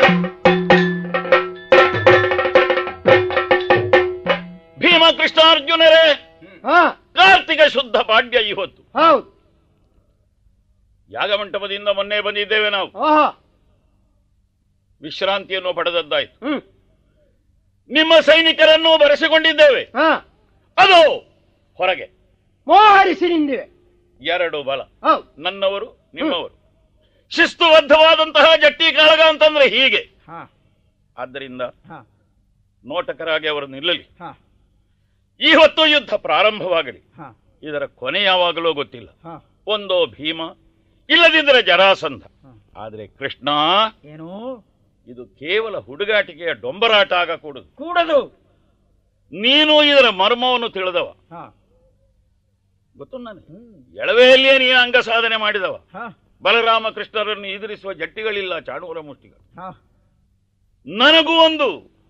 ಭೀಮ ಕೃಷ್ಣಾರ್ಜುನರೇ ಹಾ ಕಾರ್ತಿಕ ಶುದ್ಧ ಪಾಡ್ಯ ಈ ಹೊತ್ತು ಹೌದು ಯಾಗಮಂಟಪದಿಂದ ಮೊನ್ನೆ ಬಂದಿದ್ದೇವೆ ನಾವು ಓಹೋ ವಿಶ್ರಾಂತಿಯನ್ನು ಪಡೆದದ್ದಾಯ್ತು ಹ್ಮ್ ನಿಮ್ಮ ಸೈನಿಕರನ್ನು ಬರೆಸಿಕೊಂಡಿದ್ದೇವೆ ಹಾ ಅದು ಹೊರಗೆ ಮೋಹರಿಸಿ ನಿಂದಿವೆ ಎರಡು ಬಲ ಹೌದು ನನ್ನವರು ನಿಮ್ಮವರು ಶಿಸ್ತುಬದ್ಧವಾದಂತಹ ಜಟ್ಟಿ ಕಾಳಗ ಅಂತಂದ್ರೆ ಹೀಗೆ ಹಾ ಆದ್ದರಿಂದ ಹಾ ನೋಟಕರಾಗಿ ಅವರು ನಿಲ್ಲಲಿ ಹಾ ಈ ಹೊತ್ತು ಯುದ್ಧ ಪ್ರಾರಂಭವಾಗಲಿ ಹಾ ಇದರ ಕೊನೆ ಯಾವಾಗಲೂ ಗೊತ್ತಿಲ್ಲ ಹಾ ಒಂದೋ ಭೀಮ ಇಲ್ಲದಿದ್ದರೆ ಜರಾಸಂಧ ಹಾ. ಆದರೆ ಕೃಷ್ಣ ಏನು ಇದು ಕೇವಲ ಹುಡುಗಾಟಿಕೆಯ ಡೊಂಬರಾಟ ಆಗಕೂಡದು ಕೂಡದು ನೀನು ಇದರ ಮರ್ಮವನ್ನು ತಿಳಿದವ ಹಾ ಗೊತ್ತು ನನಗೆ ಹ್ಮ್ ಎಳವೆಯಲ್ಲಿಯೇ ನೀನು ಅಂಗ ಸಾಧನೆ ಮಾಡಿದವ ಹಾ ಬಲರಾಮ ಕೃಷ್ಣರನ್ನು ಎದುರಿಸುವ ಜಟ್ಟಿಗಳಿಲ್ಲ ಚಾಣೂರ ಮುಷ್ಟಿಗಳು ಹಾ ನನಗೂ ಒಂದು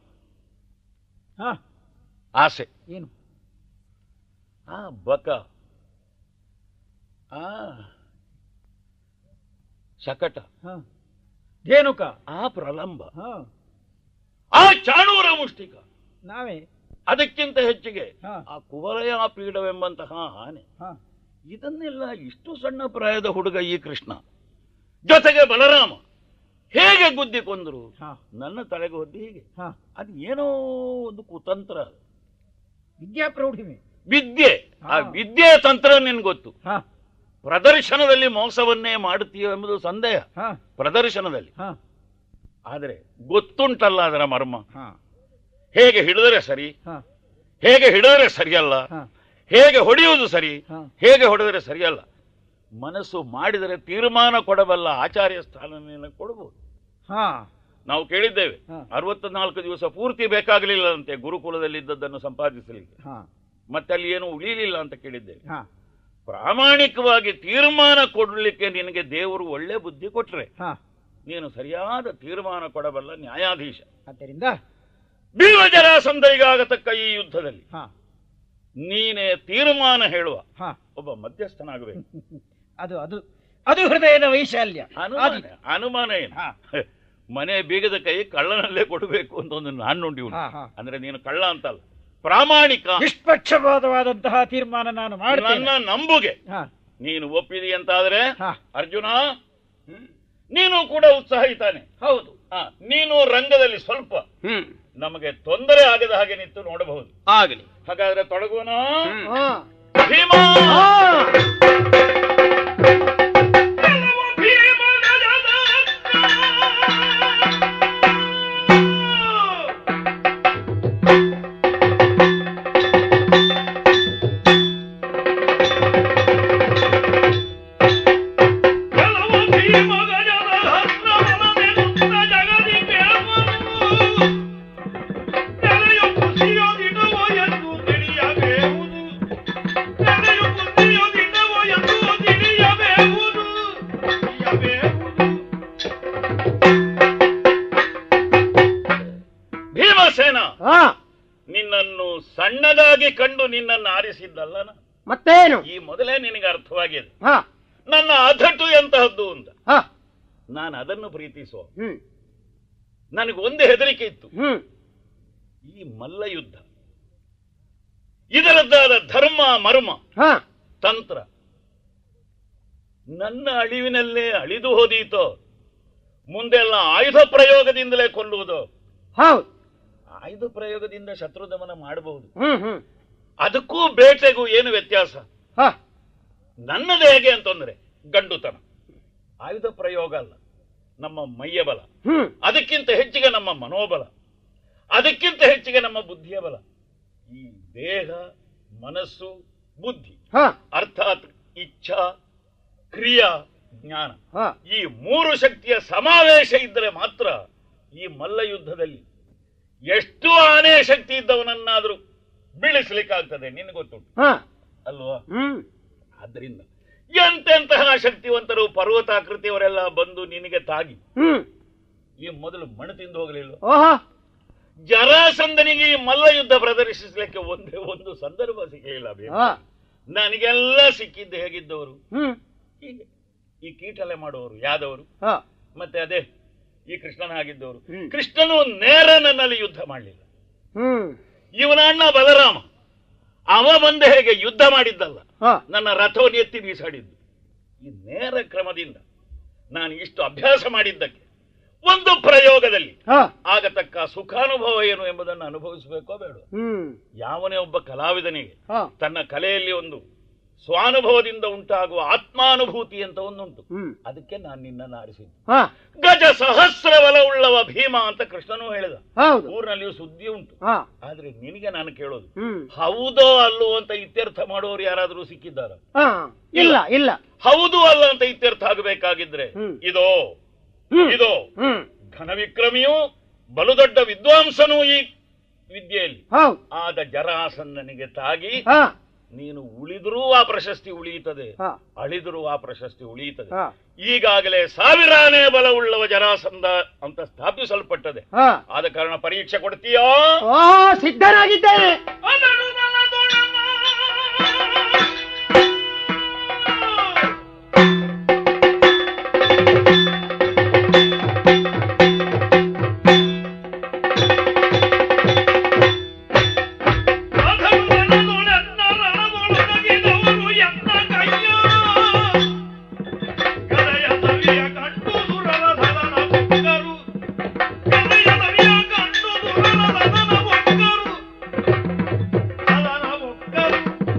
ಹಾ ಆಸೆ ಏನು ಆ ಬಕ ಆ ಶಕಟ ಹಾ ಧೇನುಕ ಆ ಪ್ರಲಂಬ ಹಾ ಆ ಚಾಣೂರ ಮುಷ್ಟಿಕ ನಾವೇ ಅದಕ್ಕಿಂತ ಹೆಚ್ಚಿಗೆ ಹಾ ಆ ಕುವಲಯ ಪೀಡವೆಂಬಂತಹ ಆನೆ ಹಾ ಇದನ್ನೆಲ್ಲ ಇಷ್ಟು ಸಣ್ಣ ಪ್ರಾಯದ ಹುಡುಗ ಈ ಕೃಷ್ಣ ಜೊತೆಗೆ ಬಲರಾಮ ಹೇಗೆ ಗುದ್ದಿ ಕೊಂದರು ಹಾ ನನ್ನ ತಲೆಗೆ ಹೊದ್ದು ಹೀಗೆ ಹಾ ಅದು ಏನೋ ಒಂದು ಕುತಂತ್ರ ವಿದ್ಯಾಪ್ರೌಢಿಮೆ ವಿದ್ಯೆ ಆ ಹಾ. ವಿದ್ಯೆ ತಂತ್ರ ನಿನ್ ಗೊತ್ತು ಹಾ ಪ್ರದರ್ಶನದಲ್ಲಿ ಮೋಸವನ್ನೇ ಮಾಡುತ್ತೀಯೋ ಎಂಬುದು ಸಂದೇಹ ಹಾ ಪ್ರದರ್ಶನದಲ್ಲಿ ಹಾ ಆದರೆ ಗೊತ್ತುಂಟಲ್ಲ ಅದರ ಮರ್ಮ ಹಾ ಹೇಗೆ ಹಿಡಿದರೆ ಸರಿ ಹಾ ಹೇಗೆ ಹಿಡಿದರೆ ಸರಿಯಲ್ಲ ಹಾ ಹೇಗೆ ಹೊಡೆಯುವುದು ಸರಿ ಹಾ. ಹೇಗೆ ಹೊಡೆದರೆ ಸರಿಯಲ್ಲ ಮನಸ್ಸು ಮಾಡಿದರೆ ತೀರ್ಮಾನ ಕೊಡಬಲ್ಲ ಆಚಾರ್ಯ ಸ್ಥಾನ ನಿನಗೆ ಕೊಡಬಹುದು ಹಾ ನಾವು ಕೇಳಿದ್ದೇವೆ ಹಾ. ಅರವತ್ತ ನಾಲ್ಕು ದಿವಸ ಪೂರ್ತಿ ಬೇಕಾಗಲಿಲ್ಲಂತೆ ಗುರುಕುಲದಲ್ಲಿ ಇದ್ದದ್ದನ್ನು ಸಂಪಾದಿಸಲಿಕ್ಕೆ ಹಾ ಮತ್ತೆ ಅಲ್ಲಿ ಏನು ಉಳಿಲಿಲ್ಲ ಅಂತ ಕೇಳಿದ್ದೇವೆ ಹಾ ಪ್ರಾಮಾಣಿಕವಾಗಿ ತೀರ್ಮಾನ ಕೊಡಲಿಕ್ಕೆ ನಿನಗೆ ದೇವರು ಒಳ್ಳೆ ಬುದ್ಧಿ ಕೊಟ್ರೆ ಹಾ ನೀನು ಸರಿಯಾದ ತೀರ್ಮಾನ ಕೊಡಬಲ್ಲ ನ್ಯಾಯಾಧೀಶ ಆದ್ದರಿಂದ ಭೀಮಜರಾಸಂಧರಿಗಾಗತಕ್ಕ ಈ ಯುದ್ಧದಲ್ಲಿ ಹಾ ನೀನೇ ತೀರ್ಮಾನ ಹೇಳುವ ಹಾ ಒಬ್ಬ ಮಧ್ಯಸ್ಥನಾಗಬೇಕು ಅದು ಅದು ಅದು ಹೃದಯದ ವೈಶಾಲ್ಯ ಅನುಮಾನ ಆದೀತು. ಅನುಮಾನ ಏನು ಹಾ ಮನೆ ಬೀಗದ ಕೈ ಕಳ್ಳನಲ್ಲೇ ಕೊಡಬೇಕು ಅಂತ ಒಂದು ನಾನು ನುಡಿ ಉಂಟು ಹಾ ಹಾ ಅಂದ್ರೆ ನೀನು ಕಳ್ಳ ಅಂತಲ್ಲ ಪ್ರಾಮಾಣಿಕ ನಿಷ್ಪಕ್ಷಪಾತವಾದಂತಹ ತೀರ್ಮಾನ ನಾನು ನನ್ನ ಮಾಡ್ತೇನೆ ನಂಬುಗೆ ಹಾ ನೀನು ಒಪ್ಪಿದಿ ಅಂತಾದ್ರೆ ಹಾ ಅರ್ಜುನ ನೀನು ಕೂಡ ಉತ್ಸಾಹಿತಾನೆ ಹೌದು ಹಾ ನೀನು ರಂಗದಲ್ಲಿ ಸ್ವಲ್ಪ ಹ್ಮ್ ನಮಗೆ ತೊಂದರೆ ಆಗದ ಹಾಗೆ ನಿಂತು ನೋಡಬಹುದು ಆಗಲಿ ಹಾಗಾದ್ರೆ ತೊಡಗುವನ ಹಾ ಭೀಮ ಹಾ ಭೀಮ ಗಜದ ಕೆಲವು ಭೀಮ ಗಜದ ಹಸ್ರವಲನೆ ಮುಕ್ತ ಜಗದಿ ಹಾ ನಿನ್ನನ್ನು ಸಣ್ಣದಾಗಿ ಕಂಡು ನಿನ್ನನ್ನು ಆರಿಸಿದ್ದಲ್ಲ ನಾನು. ಮತ್ತೇನು ಈ ಮೊದಲೇ ನಿನಗೆ ಅರ್ಥವಾಗಿದೆ ಹಾ ನನ್ನ ಅಧಟು ಎಂತಹದ್ದು ಅಂತ ಹಾ ನಾನು ಅದನ್ನು ಪ್ರೀತಿಸುವ ಹ್ಮ್ ನನಗೆ ಒಂದು ಹೆದರಿಕೆ ಇತ್ತು ಹ್ಮ್ ಈ ಮಲ್ಲ ಯುದ್ಧ ಇದರದ್ದಾದ ಧರ್ಮ ಮರ್ಮ ಹಾ ತಂತ್ರ ನನ್ನ ಅಳಿವಿನಲ್ಲೇ ಅಳಿದು ಹೋದೀತೋ ಮುಂದೆಲ್ಲ ಆಯುಧ ಪ್ರಯೋಗದಿಂದಲೇ ಕೊಲ್ಲುವುದು ಹೌದು ಆಯುಧ ಪ್ರಯೋಗದಿಂದ ಶತ್ರು ದಮನ ಮಾಡಬಹುದು ಹ್ಮ್ ಹ್ಮ್ ಅದಕ್ಕೂ ಬೇಟೆಗೂ ಏನು ವ್ಯತ್ಯಾಸ ಹಾ ನನ್ನದು ಹೇಗೆ ಅಂತಂದ್ರೆ ಗಂಡುತನ ಆಯುಧ ಪ್ರಯೋಗ ಅಲ್ಲ ನಮ್ಮ ಮೈಯ ಬಲ ಹ್ಮ್ ಅದಕ್ಕಿಂತ ಹೆಚ್ಚಿಗೆ ನಮ್ಮ ಮನೋಬಲ ಅದಕ್ಕಿಂತ ಹೆಚ್ಚಿಗೆ ನಮ್ಮ ಬುದ್ಧಿಯ ಬಲ ಈ ದೇಹ ಮನಸ್ಸು ಬುದ್ಧಿ ಹಾ ಅರ್ಥಾತ್ ಇಚ್ಛಾ ಕ್ರಿಯಾ ಜ್ಞಾನ ಹಾ ಈ ಮೂರು ಶಕ್ತಿಯ ಸಮಾವೇಶ ಇದ್ದರೆ ಮಾತ್ರ ಈ ಮಲ್ಲ ಯುದ್ಧದಲ್ಲಿ ಎಷ್ಟು ಆನೆ ಶಕ್ತಿ ಇದ್ದವನನ್ನಾದರೂ ಬೀಳಿಸ್ಲಿಕ್ಕಾಗ್ತದೆ ನಿನಗೆ ಗೊತ್ತುಂಟು ಹಾ ಅಲ್ವಾ ಹ್ಮ್ ಆದ್ದರಿಂದ ಎಂತೆಂತಹ ಶಕ್ತಿವಂತರು ಪರ್ವತಾಕೃತಿಯವರೆಲ್ಲ ಬಂದು ನಿನಗೆ ತಾಗಿ ಹ್ಮ್ ಈ ಮೊದಲು ಮಣ್ಣು ತಿಂದು ಹೋಗಲಿಲ್ಲ ಓಹೋ ಜರಾಸಂದನಿಗೆ ಈ ಮಲ್ಲ ಯುದ್ಧ ಪ್ರದರ್ಶಿಸಲಿಕ್ಕೆ ಒಂದೇ ಒಂದು ಸಂದರ್ಭ ಸಿಗಲಿಲ್ಲ ಬೇರೆ. ಹಾ ನನಗೆಲ್ಲ ಸಿಕ್ಕಿದ್ದು ಹೇಗಿದ್ದವರು ಹ್ಮ್ ಹೀಗೆ ಈ ಕೀಟಲೆ ಮಾಡುವವರು ಯಾದವರು ಹಾ ಮತ್ತೆ ಅದೇ ಈ ಕೃಷ್ಣನ ಆಗಿದ್ದವರು ಹ್ಮ್. ಕೃಷ್ಣನು ನೇರ ನನ್ನಲ್ಲಿ ಯುದ್ಧ ಮಾಡಲಿಲ್ಲ ಹ್ಮ್ ಇವನ ಅಣ್ಣ ಬಲರಾಮ ಅವ ಬಂದ ಹೇಗೆ ಯುದ್ಧ ಮಾಡಿದ್ದಲ್ಲ ಹಾ ನನ್ನ ರಥವನ್ನು ಎತ್ತಿ ಬೀಸಾಡಿದ್ದು ಈ ನೇರ ಕ್ರಮದಿಂದ ನಾನು ಇಷ್ಟು ಅಭ್ಯಾಸ ಮಾಡಿದ್ದಕ್ಕೆ ಒಂದು ಪ್ರಯೋಗದಲ್ಲಿ ಹಾ ಆಗತಕ್ಕ ಸುಖಾನುಭವ ಏನು ಎಂಬುದನ್ನು ಅನುಭವಿಸಬೇಕೋ ಬೇಡ ಹ್ಮ್ ಯಾವನೇ ಒಬ್ಬ ಕಲಾವಿದನಿಗೆ ಹಾ ತನ್ನ ಕಲೆಯಲ್ಲಿ ಒಂದು ಸ್ವಾನುಭವದಿಂದ ಉಂಟಾಗುವ ಆತ್ಮಾನುಭೂತಿ ಅಂತ ಒಂದುಂಟು ಹ್ಮ್ ಅದಕ್ಕೆ ನಾನು ನಿನ್ನನ್ನು ಆರಿಸಿದ್ದು ಹಾ ಗಜ ಸಹಸ್ರ ಬಲವುಳ್ಳವ ಭೀಮ ಅಂತ ಕೃಷ್ಣನು ಹೇಳಿದ ಹೌದು ಊರಿನಲ್ಲಿಯೂ ಸುದ್ದಿ ಉಂಟು ಹಾ ಆದ್ರೆ ನಿನಗೆ ನಾನು ಕೇಳೋದು ಹ್ಮ್ ಹೌದೋ ಅಲ್ಲೋ ಅಂತ ಇತ್ಯರ್ಥ ಮಾಡುವವರು ಯಾರಾದರೂ ಸಿಕ್ಕಿದ್ದಾರ ಹಾ ಇಲ್ಲ ಇಲ್ಲ ಹೌದು ಅಲ್ಲ ಅಂತ ಇತ್ಯರ್ಥ ಆಗಬೇಕಾಗಿದ್ರೆ ಹ್ಮ್. ಇದೋ ಹ್ಮ್ ಇದೋ ಹ್ಮ್ ಘನವಿಕ್ರಮಿಯೂ ಬಲು ದೊಡ್ಡ ವಿದ್ವಾಂಸನೂ ಈ ವಿದ್ಯೆಯಲ್ಲಿ ಹೌದು ಆದ ಜರಾಸಂದನಿಗೆ ತಾಗಿ ಹಾ ನೀನು ಉಳಿದರೂ ಆ ಪ್ರಶಸ್ತಿ ಉಳಿಯುತ್ತದೆ ಹಾ ಅಳಿದರೂ ಆ ಪ್ರಶಸ್ತಿ ಉಳಿಯುತ್ತದೆ ಹಾ ಈಗಾಗಲೇ ಸಾವಿರಾನೇ ಬಲವುಳ್ಳವ ಜರಾಸಂದ ಅಂತ ಸ್ಥಾಪಿಸಲ್ಪಟ್ಟದೆ ಹಾ ಆದ ಕಾರಣ ಪರೀಕ್ಷೆ ಕೊಡ್ತೀಯಾ ಓ ಸಿದ್ಧನಾಗಿದ್ದೇನೆ ಅದನ್ನು ನನ್ನ ದೊಡಮ್ಮ. ಅದನ್ನು ನನ್ನ ದೊಡೆನ್ನ ರಣದೊಳಗಿದವರು ಎನ್ನ ಕೈಯ. ಗದೆಯ ಸವಿಯ ಕಂಡು ಸುರರ ಸದನ ಬೊಕ್ಕರು. ಗದೆಯ ಸವಿಯ ಕಂಡು ಸುರರ ಸದನ ಬೊಕ್ಕರು. ಸದನ ಬೊಕ್ಕರು.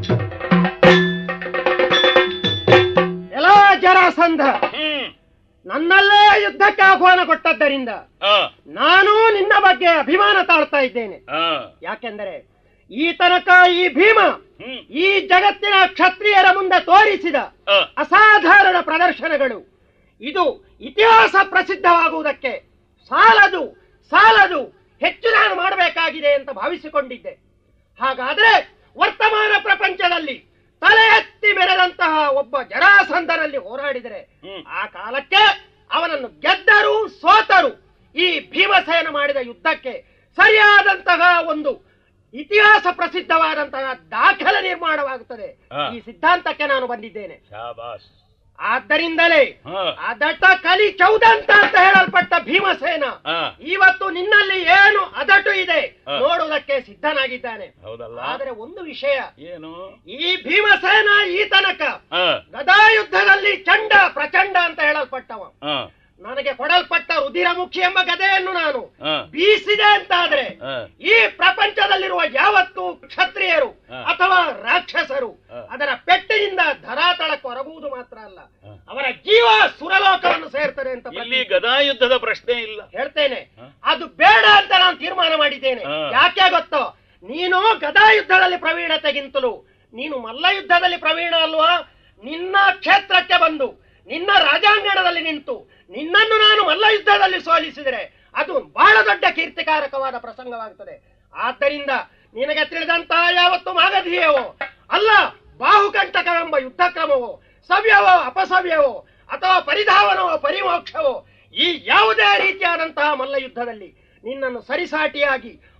ಎಲ್ಲ ಜರಾಸಂಧ ಹ್ಮ್ ನನ್ನಲ್ಲೇ ಯುದ್ಧಕ್ಕೆ ಆಹ್ವಾನ ಕೊಟ್ಟದ್ದರಿಂದ ಆ, ನಾನು ನಿನ್ನ ಬಗ್ಗೆ ಅಭಿಮಾನ ತಾಳ್ತಾ ಇದ್ದೇನೆ ಆ, ಯಾಕೆಂದರೆ ಈ ತನಕ ಈ ಭೀಮ ಹ್ಮ್ ಈ ಜಗತ್ತಿನ ಕ್ಷತ್ರಿಯರ ಮುಂದೆ ತೋರಿಸಿದ ಆ, ಅಸಾಧಾರಣ ಪ್ರದರ್ಶನಗಳು ಇದು ಇತಿಹಾಸ ಪ್ರಸಿದ್ಧವಾಗುವುದಕ್ಕೆ ಸಾಲದು ಸಾಲದು ಹೆಚ್ಚು ನಾನು ಮಾಡಬೇಕಾಗಿದೆ ಅಂತ ಭಾವಿಸಿಕೊಂಡಿದ್ದೆ ಹಾಗಾದ್ರೆ ವರ್ತಮಾನ ಪ್ರಪಂಚದಲ್ಲಿ ತಲೆ ಎತ್ತಿ ಮೆರೆದಂತಹ ಒಬ್ಬ ಜರಾಸಂಧನಲ್ಲಿ ಹೋರಾಡಿದರೆ ಹ್ಮ್. ಆ ಕಾಲಕ್ಕೆ ಅವನನ್ನು ಗೆದ್ದರು ಸೋತರು ಈ ಭೀಮಸೇನ ಮಾಡಿದ ಯುದ್ಧಕ್ಕೆ ಸರಿಯಾದಂತಹ ಒಂದು ಇತಿಹಾಸ ಪ್ರಸಿದ್ಧವಾದಂತಹ ದಾಖಲೆ ನಿರ್ಮಾಣವಾಗುತ್ತದೆ ಹಾ. ಈ ಸಿದ್ಧಾಂತಕ್ಕೆ ನಾನು ಬಂದಿದ್ದೇನೆ ಶಾಬಾಸ್ ಆದ್ದರಿಂದಲೇ ಹಾ, ಅದಟ ಕಲಿ ಚೌದಂತ ಅಂತ ಹೇಳಲ್ಪಟ್ಟ ಭೀಮಸೇನ ಆ, ಇವತ್ತು ನಿನ್ನಲ್ಲಿ ಏನು ಅದಟು ಇದೆ ಹಾ. ನೋಡುವುದಕ್ಕೆ ಸಿದ್ಧನಾಗಿದ್ದಾನೆ ಹೌದಲ್ಲ ಆದರೆ ಒಂದು ವಿಷಯ ಏನು ಈ ಭೀಮಸೇನ ಈ ತನಕ ಆ, ಗದಾಯುದ್ಧದಲ್ಲಿ ಚಂಡ ಪ್ರಚಂಡ ಅಂತ ಹೇಳಲ್ಪಟ್ಟವ ಆ, ನನಗೆ ಕೊಡಲ್ಪಟ್ಟ ರುಧಿರಮುಖಿ ಎಂಬ ಗದೆಯನ್ನು ನಾನು ಆ, ಬೀಸಿದೆ ಅಂತಾದ್ರೆ ಆ, ಈ ಪ್ರಪಂಚದಲ್ಲಿರುವ ಯಾವತ್ತು ಕ್ಷತ್ರಿಯರು ಹಾ. ಅಥವಾ ರಾಕ್ಷಸರು ಹಾ. ಅದರ ಪೆಟ್ಟಿನಿಂದ ಧರಾತಳಕ್ಕೆ ಹೊರಗುವುದು ಮಾತ್ರ ಅಲ್ಲ ಹಾ. ಅವರ ಜೀವ ಸುರಲೋಕವನ್ನು ಸೇರ್ತಾರೆ ಅಂತ ಇಲ್ಲಿ ಪ್ರತಿ- ಗದಾಯುದ್ಧದ ಪ್ರಶ್ನೆ ಇಲ್ಲ ಹೇಳ್ತೇನೆ ಹಾ. ಅದು ಬೇಡ ಅಂತ ನಾನು ತೀರ್ಮಾನ ಮಾಡಿದ್ದೇನೆ ಹಾ. ಯಾಕೆ ಗೊತ್ತೋ ನೀನು ಗದಾಯುದ್ಧದಲ್ಲಿ ಪ್ರವೀಣತೆಗಿಂತಲೂ ನೀನು ಮಲ್ಲ ಯುದ್ಧದಲ್ಲಿ ಪ್ರವೀಣ ಅಲ್ವಾ ನಿನ್ನ ಕ್ಷೇತ್ರಕ್ಕೆ ಬಂದು ನಿನ್ನ ರಾಜಾಂಗಣದಲ್ಲಿ ನಿಂತು ನಿನ್ನನ್ನು ನಾನು ಮಲ್ಲ ಯುದ್ಧದಲ್ಲಿ ಸೋಲಿಸಿದರೆ ಅದು ಬಹಳ ದೊಡ್ಡ ಕೀರ್ತಿಕಾರಕವಾದ ಪ್ರಸಂಗವಾಗುತ್ತದೆ ಆದ್ದರಿಂದ ನಿನಗೆ ತಿಳಿದಂತಹ ಯಾವತ್ತು ಮಾಗಧೀಯವೋ ಅಲ್ಲ ಬಾಹುಕಂಟಕವೆಂಬ ಯುದ್ಧ ಕ್ರಮವೋ ಸವ್ಯವೋ ಅಪಸವ್ಯವೋ ಅಥವಾ ಪರಿಧಾವನವೋ ಪರಿಮೋಕ್ಷವೋ ಈ ಯಾವುದೇ ರೀತಿಯಾದಂತಹ ಮಲ್ಲ ಯುದ್ಧದಲ್ಲಿ ನಿನ್ನನ್ನು ಸರಿಸಾಟಿಯಾಗಿ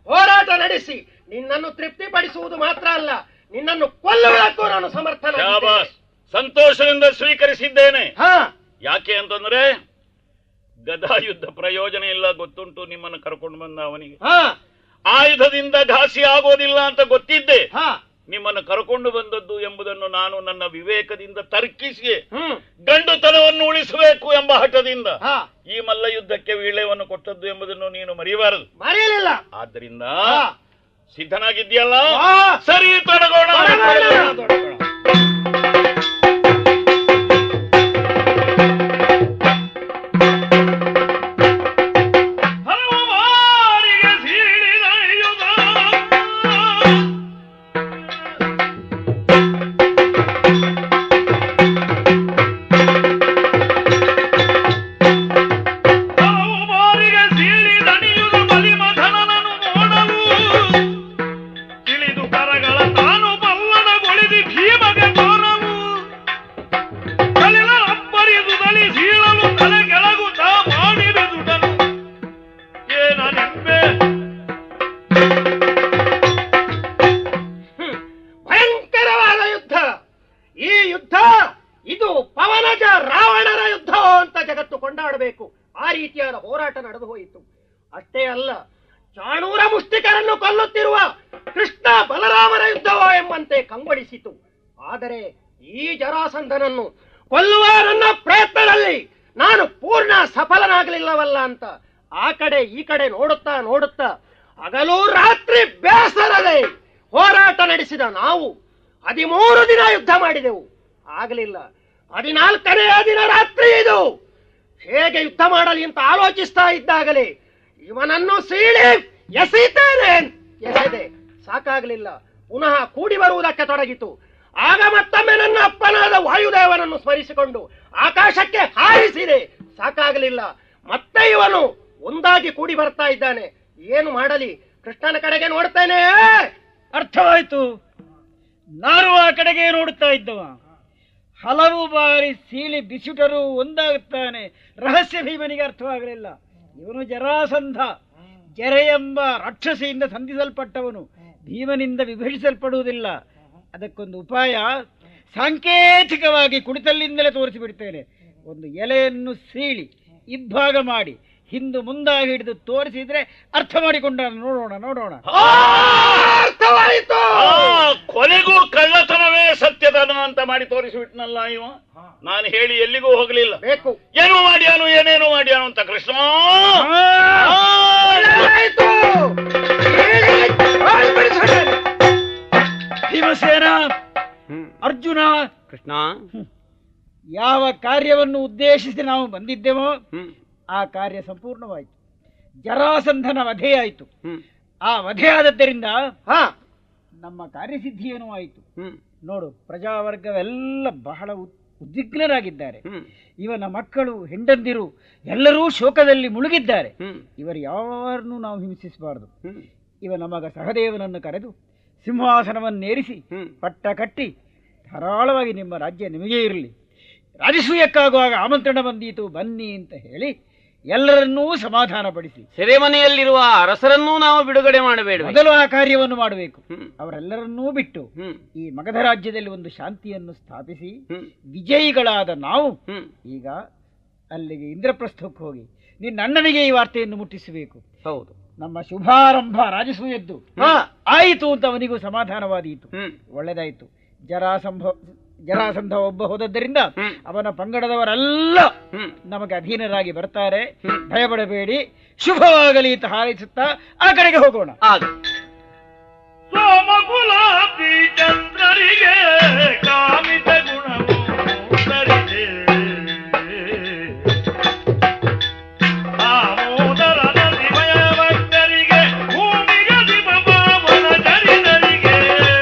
ಹೋರಾಟ ನಡೆಸಿ ನಿನ್ನನ್ನು ತೃಪ್ತಿಪಡಿಸುವುದು ಮಾತ್ರ ಅಲ್ಲ ನಿನ್ನನ್ನು ಕೊಲ್ಲುವುದಕ್ಕೂ ನಾನು ಸಮರ್ಥನ ಶಾಬಾಸ್ ಸಂತೋಷದಿಂದ ಸ್ವೀಕರಿಸಿದ್ದೇನೆ ಹಾ ಯಾಕೆ ಅಂತಂದ್ರೆ ಗದಾ ಯುದ್ಧ ಪ್ರಯೋಜನ ಇಲ್ಲ ಗೊತ್ತುಂಟು ನಿಮ್ಮನ್ನು ಕರ್ಕೊಂಡು ಬಂದ ಅವನಿಗೆ ಹಾ ಆಯುಧದಿಂದ ಘಾಸಿ ಆಗೋದಿಲ್ಲ ಅಂತ ಗೊತ್ತಿದ್ದೆ ಹಾ ನಿಮ್ಮನ್ನು ಕರ್ಕೊಂಡು ಬಂದದ್ದು ಎಂಬುದನ್ನು ನಾನು ನನ್ನ ವಿವೇಕದಿಂದ ತರ್ಕಿಸಿ ಹ್ಮ್ ಗಂಡುತನವನ್ನು ಉಳಿಸಬೇಕು ಎಂಬ ಹಠದಿಂದ ಹಾ ಈ ಮಲ್ಲ ಯುದ್ಧಕ್ಕೆ ವೀಳ್ಯವನ್ನು ಕೊಟ್ಟದ್ದು ಎಂಬುದನ್ನು ನೀನು ಮರೆಯಬಾರದು ಮರೆಯಲಿಲ್ಲ ಆದ್ದರಿಂದ ಹಾ. ಸಿದ್ಧನಾಗಿದ್ಯಲ್ಲ ಹಾ. ಸರಿ ತೊಡಗೋಣ ತೊಡಗೋಣ. ಹಲವು ಬಾರಿಗೆ ಸೀಳಿದ ಯುಗ ಹಲವು ಬಾರಿಗೆ ಸೀಳಿದಣಿಯುದು ಬಲಿಮಥನನನು ನೋಡಲು ತಿಳಿದು ಕರಗಳ ತಾನು ಪಲ್ಲಣಗೊಳಿಸಿ ಭೀಮಗೆ ತೋರಲು ಕಲಿಲ ಅಬ್ಬರಿದುದಲಿ ಸೀಳಲು ತಲೆ ಕೆಳಗುತ್ತಾ ಮಾಡಿರುದುದನು ಏನ ನೆಮ್ಮೆ ಹ್ಮ್. ಭಯಂಕರವಾದ ಯುದ್ಧ ಈ ಯುದ್ಧ ಇದು ಪವನಜ ರಾವಣರ ಯುದ್ಧ ಅಂತ ಜಗತ್ತು ಕೊಂಡಾಡಬೇಕು ಆ ರೀತಿಯಾದ ಹೋರಾಟ ನಡೆದು ಹೋಯಿತು ಅಷ್ಟೇ ಅಲ್ಲ ಚಾಣೂರ ಮುಷ್ಟಿಕರನ್ನು ಕೊಲ್ಲುತ್ತಿರುವ ಕೃಷ್ಣ ಬಲರಾಮರ ಯುದ್ಧವೋ ಎಂಬಂತೆ ಕಂಗೊಳಿಸಿತು ಆದರೆ ಈ ಜರಾಸಂಧನನ್ನು ಕೊಲ್ಲುವ ನನ್ನ ಪ್ರಯತ್ನದಲ್ಲಿ ನಾನು ಪೂರ್ಣ ಸಫಲನಾಗಲಿಲ್ಲವಲ್ಲ ಅಂತ ಆ ಕಡೆ ಈ ಕಡೆ ನೋಡುತ್ತಾ ನೋಡುತ್ತಾ ಹಗಲು ರಾತ್ರಿ ಬೇಸರದೆ ಹೋರಾಟ ನಡೆಸಿದ ನಾವು ಹದಿಮೂರು ದಿನ ಯುದ್ಧ ಮಾಡಿದೆವು ಆಗಲಿಲ್ಲ ಹದಿನಾಲ್ಕನೆಯ ದಿನ ರಾತ್ರಿ ಇದು ಹೇಗೆ ಯುದ್ಧ ಮಾಡಲಿ ಅಂತ ಆಲೋಚಿಸ್ತಾ ಇದ್ದಾಗಲೇ ಇವನನ್ನು ಸೀಳಿ ಎಸೀತೇನೆ ಎಸೆದೆ ಸಾಕಾಗಲಿಲ್ಲ ಪುನಃ ಕೂಡಿ ಬರುವುದಕ್ಕೆ ತೊಡಗಿತು ಆಗ ಮತ್ತೊಮ್ಮೆ ನನ್ನ ಅಪ್ಪನಾದ ವಾಯುದೇವನನ್ನು ಸ್ಮರಿಸಿಕೊಂಡು ಆಕಾಶಕ್ಕೆ ಹಾರಿಸಿದೆ ಸಾಕಾಗಲಿಲ್ಲ ಮತ್ತೆ ಇವನು ಒಂದಾಗಿ ಕೂಡಿ ಬರ್ತಾ ಇದ್ದಾನೆ ಏನು ಮಾಡಲಿ ಕೃಷ್ಣನ ಕಡೆಗೆ ನೋಡ್ತೇನೆ ಅರ್ಥವಾಯ್ತು ನಾನು ಆ ಕಡೆಗೆ ನೋಡುತ್ತಾ ಇದ್ದವ ಹಲವು ಬಾರಿ ಸೀಳಿ ಬಿಸುಟರು ಒಂದಾಗುತ್ತಾನೆ ರಹಸ್ಯ ಭೀಮನಿಗೆ ಅರ್ಥವಾಗಲಿಲ್ಲ ಇವನು ಜರಾಸಂಧ ಜರೆ ಎಂಬ ರಾಕ್ಷಸಿಯಿಂದ ಸಂಧಿಸಲ್ಪಟ್ಟವನು ಭೀಮನಿಂದ ವಿಭಜಿಸಲ್ಪಡುವುದಿಲ್ಲ ಅದಕ್ಕೊಂದು ಉಪಾಯ ಸಾಂಕೇತಿಕವಾಗಿ ಕುಡಿತಲ್ಲಿಂದಲೇ ತೋರಿಸಿಬಿಡ್ತೇನೆ ಒಂದು ಎಲೆಯನ್ನು ಸೀಳಿ ಇಬ್ಬಾಗ ಮಾಡಿ ಹಿಂದು ಮುಂದಾಗಿ ಹಿಡಿದು ತೋರಿಸಿದ್ರೆ ಅರ್ಥ ಮಾಡಿಕೊಂಡ ನೋಡೋಣ ನೋಡೋಣ ಆ, ಅರ್ಥವಾಯಿತು ಆ, ಕೊನೆಗೂ ಕಳ್ಳತನವೇ ಸತ್ಯತನ ಅಂತ ಮಾಡಿ ತೋರಿಸಿಬಿಟ್ನಲ್ಲ ಇವ ನಾನು ಹೇಳಿ ಎಲ್ಲಿಗೂ ಹೋಗಲಿಲ್ಲ ಬೇಕು ಏನು ಮಾಡ್ಯಾನು ಏನೇನು ಮಾಡ್ಯಾನು ಅಂತ ಕೃಷ್ಣ ಒಳ್ಳೆದಾಯ್ತು. ಹೇಳಿ, ಹೊರಡ್ಬಿಡಿಸೋಣ. ಭೀಮಸೇನ ಅರ್ಜುನ ಕೃಷ್ಣ ಯಾವ ಕಾರ್ಯವನ್ನು ಉದ್ದೇಶಿಸಿ ನಾವು ಬಂದಿದ್ದೆವೋ ಹ್ಮ್ ಆ ಕಾರ್ಯ ಸಂಪೂರ್ಣವಾಯಿತು ಜರಾಸಂಧನ ವಧೆಯಾಯಿತು ಹ್ಮ್ ಆ ವಧೆಯಾದದ್ದರಿಂದ ಹಾ ನಮ್ಮ ಕಾರ್ಯಸಿದ್ಧಿಯೇನೂ ಆಯಿತು ಹ್ಮ್ ನೋಡು ಪ್ರಜಾವರ್ಗವೆಲ್ಲ ಬಹಳ ಉದ್- ಉದ್ವಿಗ್ನರಾಗಿದ್ದಾರೆ ಹ್ಮ್ ಇವನ ಮಕ್ಕಳು ಹೆಂಡಂದಿರು ಎಲ್ಲರೂ ಶೋಕದಲ್ಲಿ ಮುಳುಗಿದ್ದಾರೆ ಹ್ಮ್ ಇವರು ಯಾರನ್ನೂ ನಾವು ಹಿಂಸಿಸಬಾರದು ಹ್ಮ್ ಇವನ ಮಗ ಸಹದೇವನನ್ನು ಕರೆದು ಸಿಂಹಾಸನವನ್ನೇರಿಸಿ ಹ್ಮ್ ಪಟ್ಟ ಕಟ್ಟಿ ಧಾರಾಳವಾಗಿ ನಿಮ್ಮ ರಾಜ್ಯ ನಿಮಗೇ ಇರಲಿ ರಾಜಸೂಯಕ್ಕಾಗುವಾಗ ಆಮಂತ್ರಣ ಬಂದೀತು ಬನ್ನಿ ಅಂತ ಹೇಳಿ ಎಲ್ಲರನ್ನೂ ಸಮಾಧಾನಪಡಿಸಿ ಸೆರೆಮನೆಯಲ್ಲಿರುವ ಅರಸರನ್ನೂ ನಾವು ಬಿಡುಗಡೆ ಮಾಡಬೇಡ ಮೊದಲು ಆ ಕಾರ್ಯವನ್ನು ಮಾಡಬೇಕು ಹ್ಮ್ ಅವರೆಲ್ಲರನ್ನೂ ಬಿಟ್ಟು ಹ್ಮ್ ಈ ಮಗಧ ರಾಜ್ಯದಲ್ಲಿ ಒಂದು ಶಾಂತಿಯನ್ನು ಸ್ಥಾಪಿಸಿ ಹ್ಮ್ ವಿಜಯಿಗಳಾದ ನಾವು ಹ್ಮ್ ಈಗ ಅಲ್ಲಿಗೆ ಇಂದ್ರಪ್ರಸ್ಥಕ್ಕೆ ಹೋಗಿ ನಿನ್ನ ಅಣ್ಣನಿಗೆ ಈ ವಾರ್ತೆಯನ್ನು ಮುಟ್ಟಿಸಬೇಕು ಹೌದು ನಮ್ಮ ಶುಭಾರಂಭ ರಾಜಸೂಯದ್ದು ಹಾ ಆಯಿತು ಅಂತ ಅವನಿಗೂ ಸಮಾಧಾನವಾದೀತು ಹ್ಮ್ ಒಳ್ಳೆದಾಯ್ತು ಜರಾಸಂಭ ಜರಾಸಂಧ ಒಬ್ಬ ಹೋದದ್ದರಿಂದ ಹ್ಮ್. ಅವನ ಪಂಗಡದವರೆಲ್ಲ ಹ್ಮ್ ನಮಗೆ ಅಧೀನರಾಗಿ ಬರ್ತಾರೆ ಹ್ಮ್. ಭಯಪಡಬೇಡಿ ಶುಭವಾಗಲಿ ಅಂತ ಹಾರೈಸುತ್ತಾ ಆ ಕಡೆಗೆ ಹೋಗೋಣ ಆಗ ಸೋಮಕುಲಾಬ್ದಿ ಚಂದ್ರರಿಗೆ ಕಾಮಿತ ಗುಣವು ಸರಿದೆ ಆಮೋದರ ನದಿಮಯ ಭಕ್ತರಿಗೆ ಭೂಮಿಗೆ ದಿವಮಾವನ ಜರಿದರಿಗೆ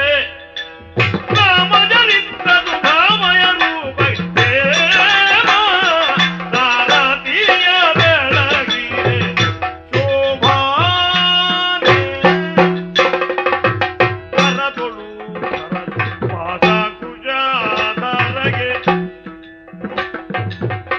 ರಾಮಜರಿತ್ರದು ಭಾಮಯ ರೂಪ ಸಾರಥಿಯ ಬೆಳಗಿರೆ ಶೋಭಾನೆ ಕರದೊಳು ಕರದು ಪಾದ ಕುಜಾದರಗೆ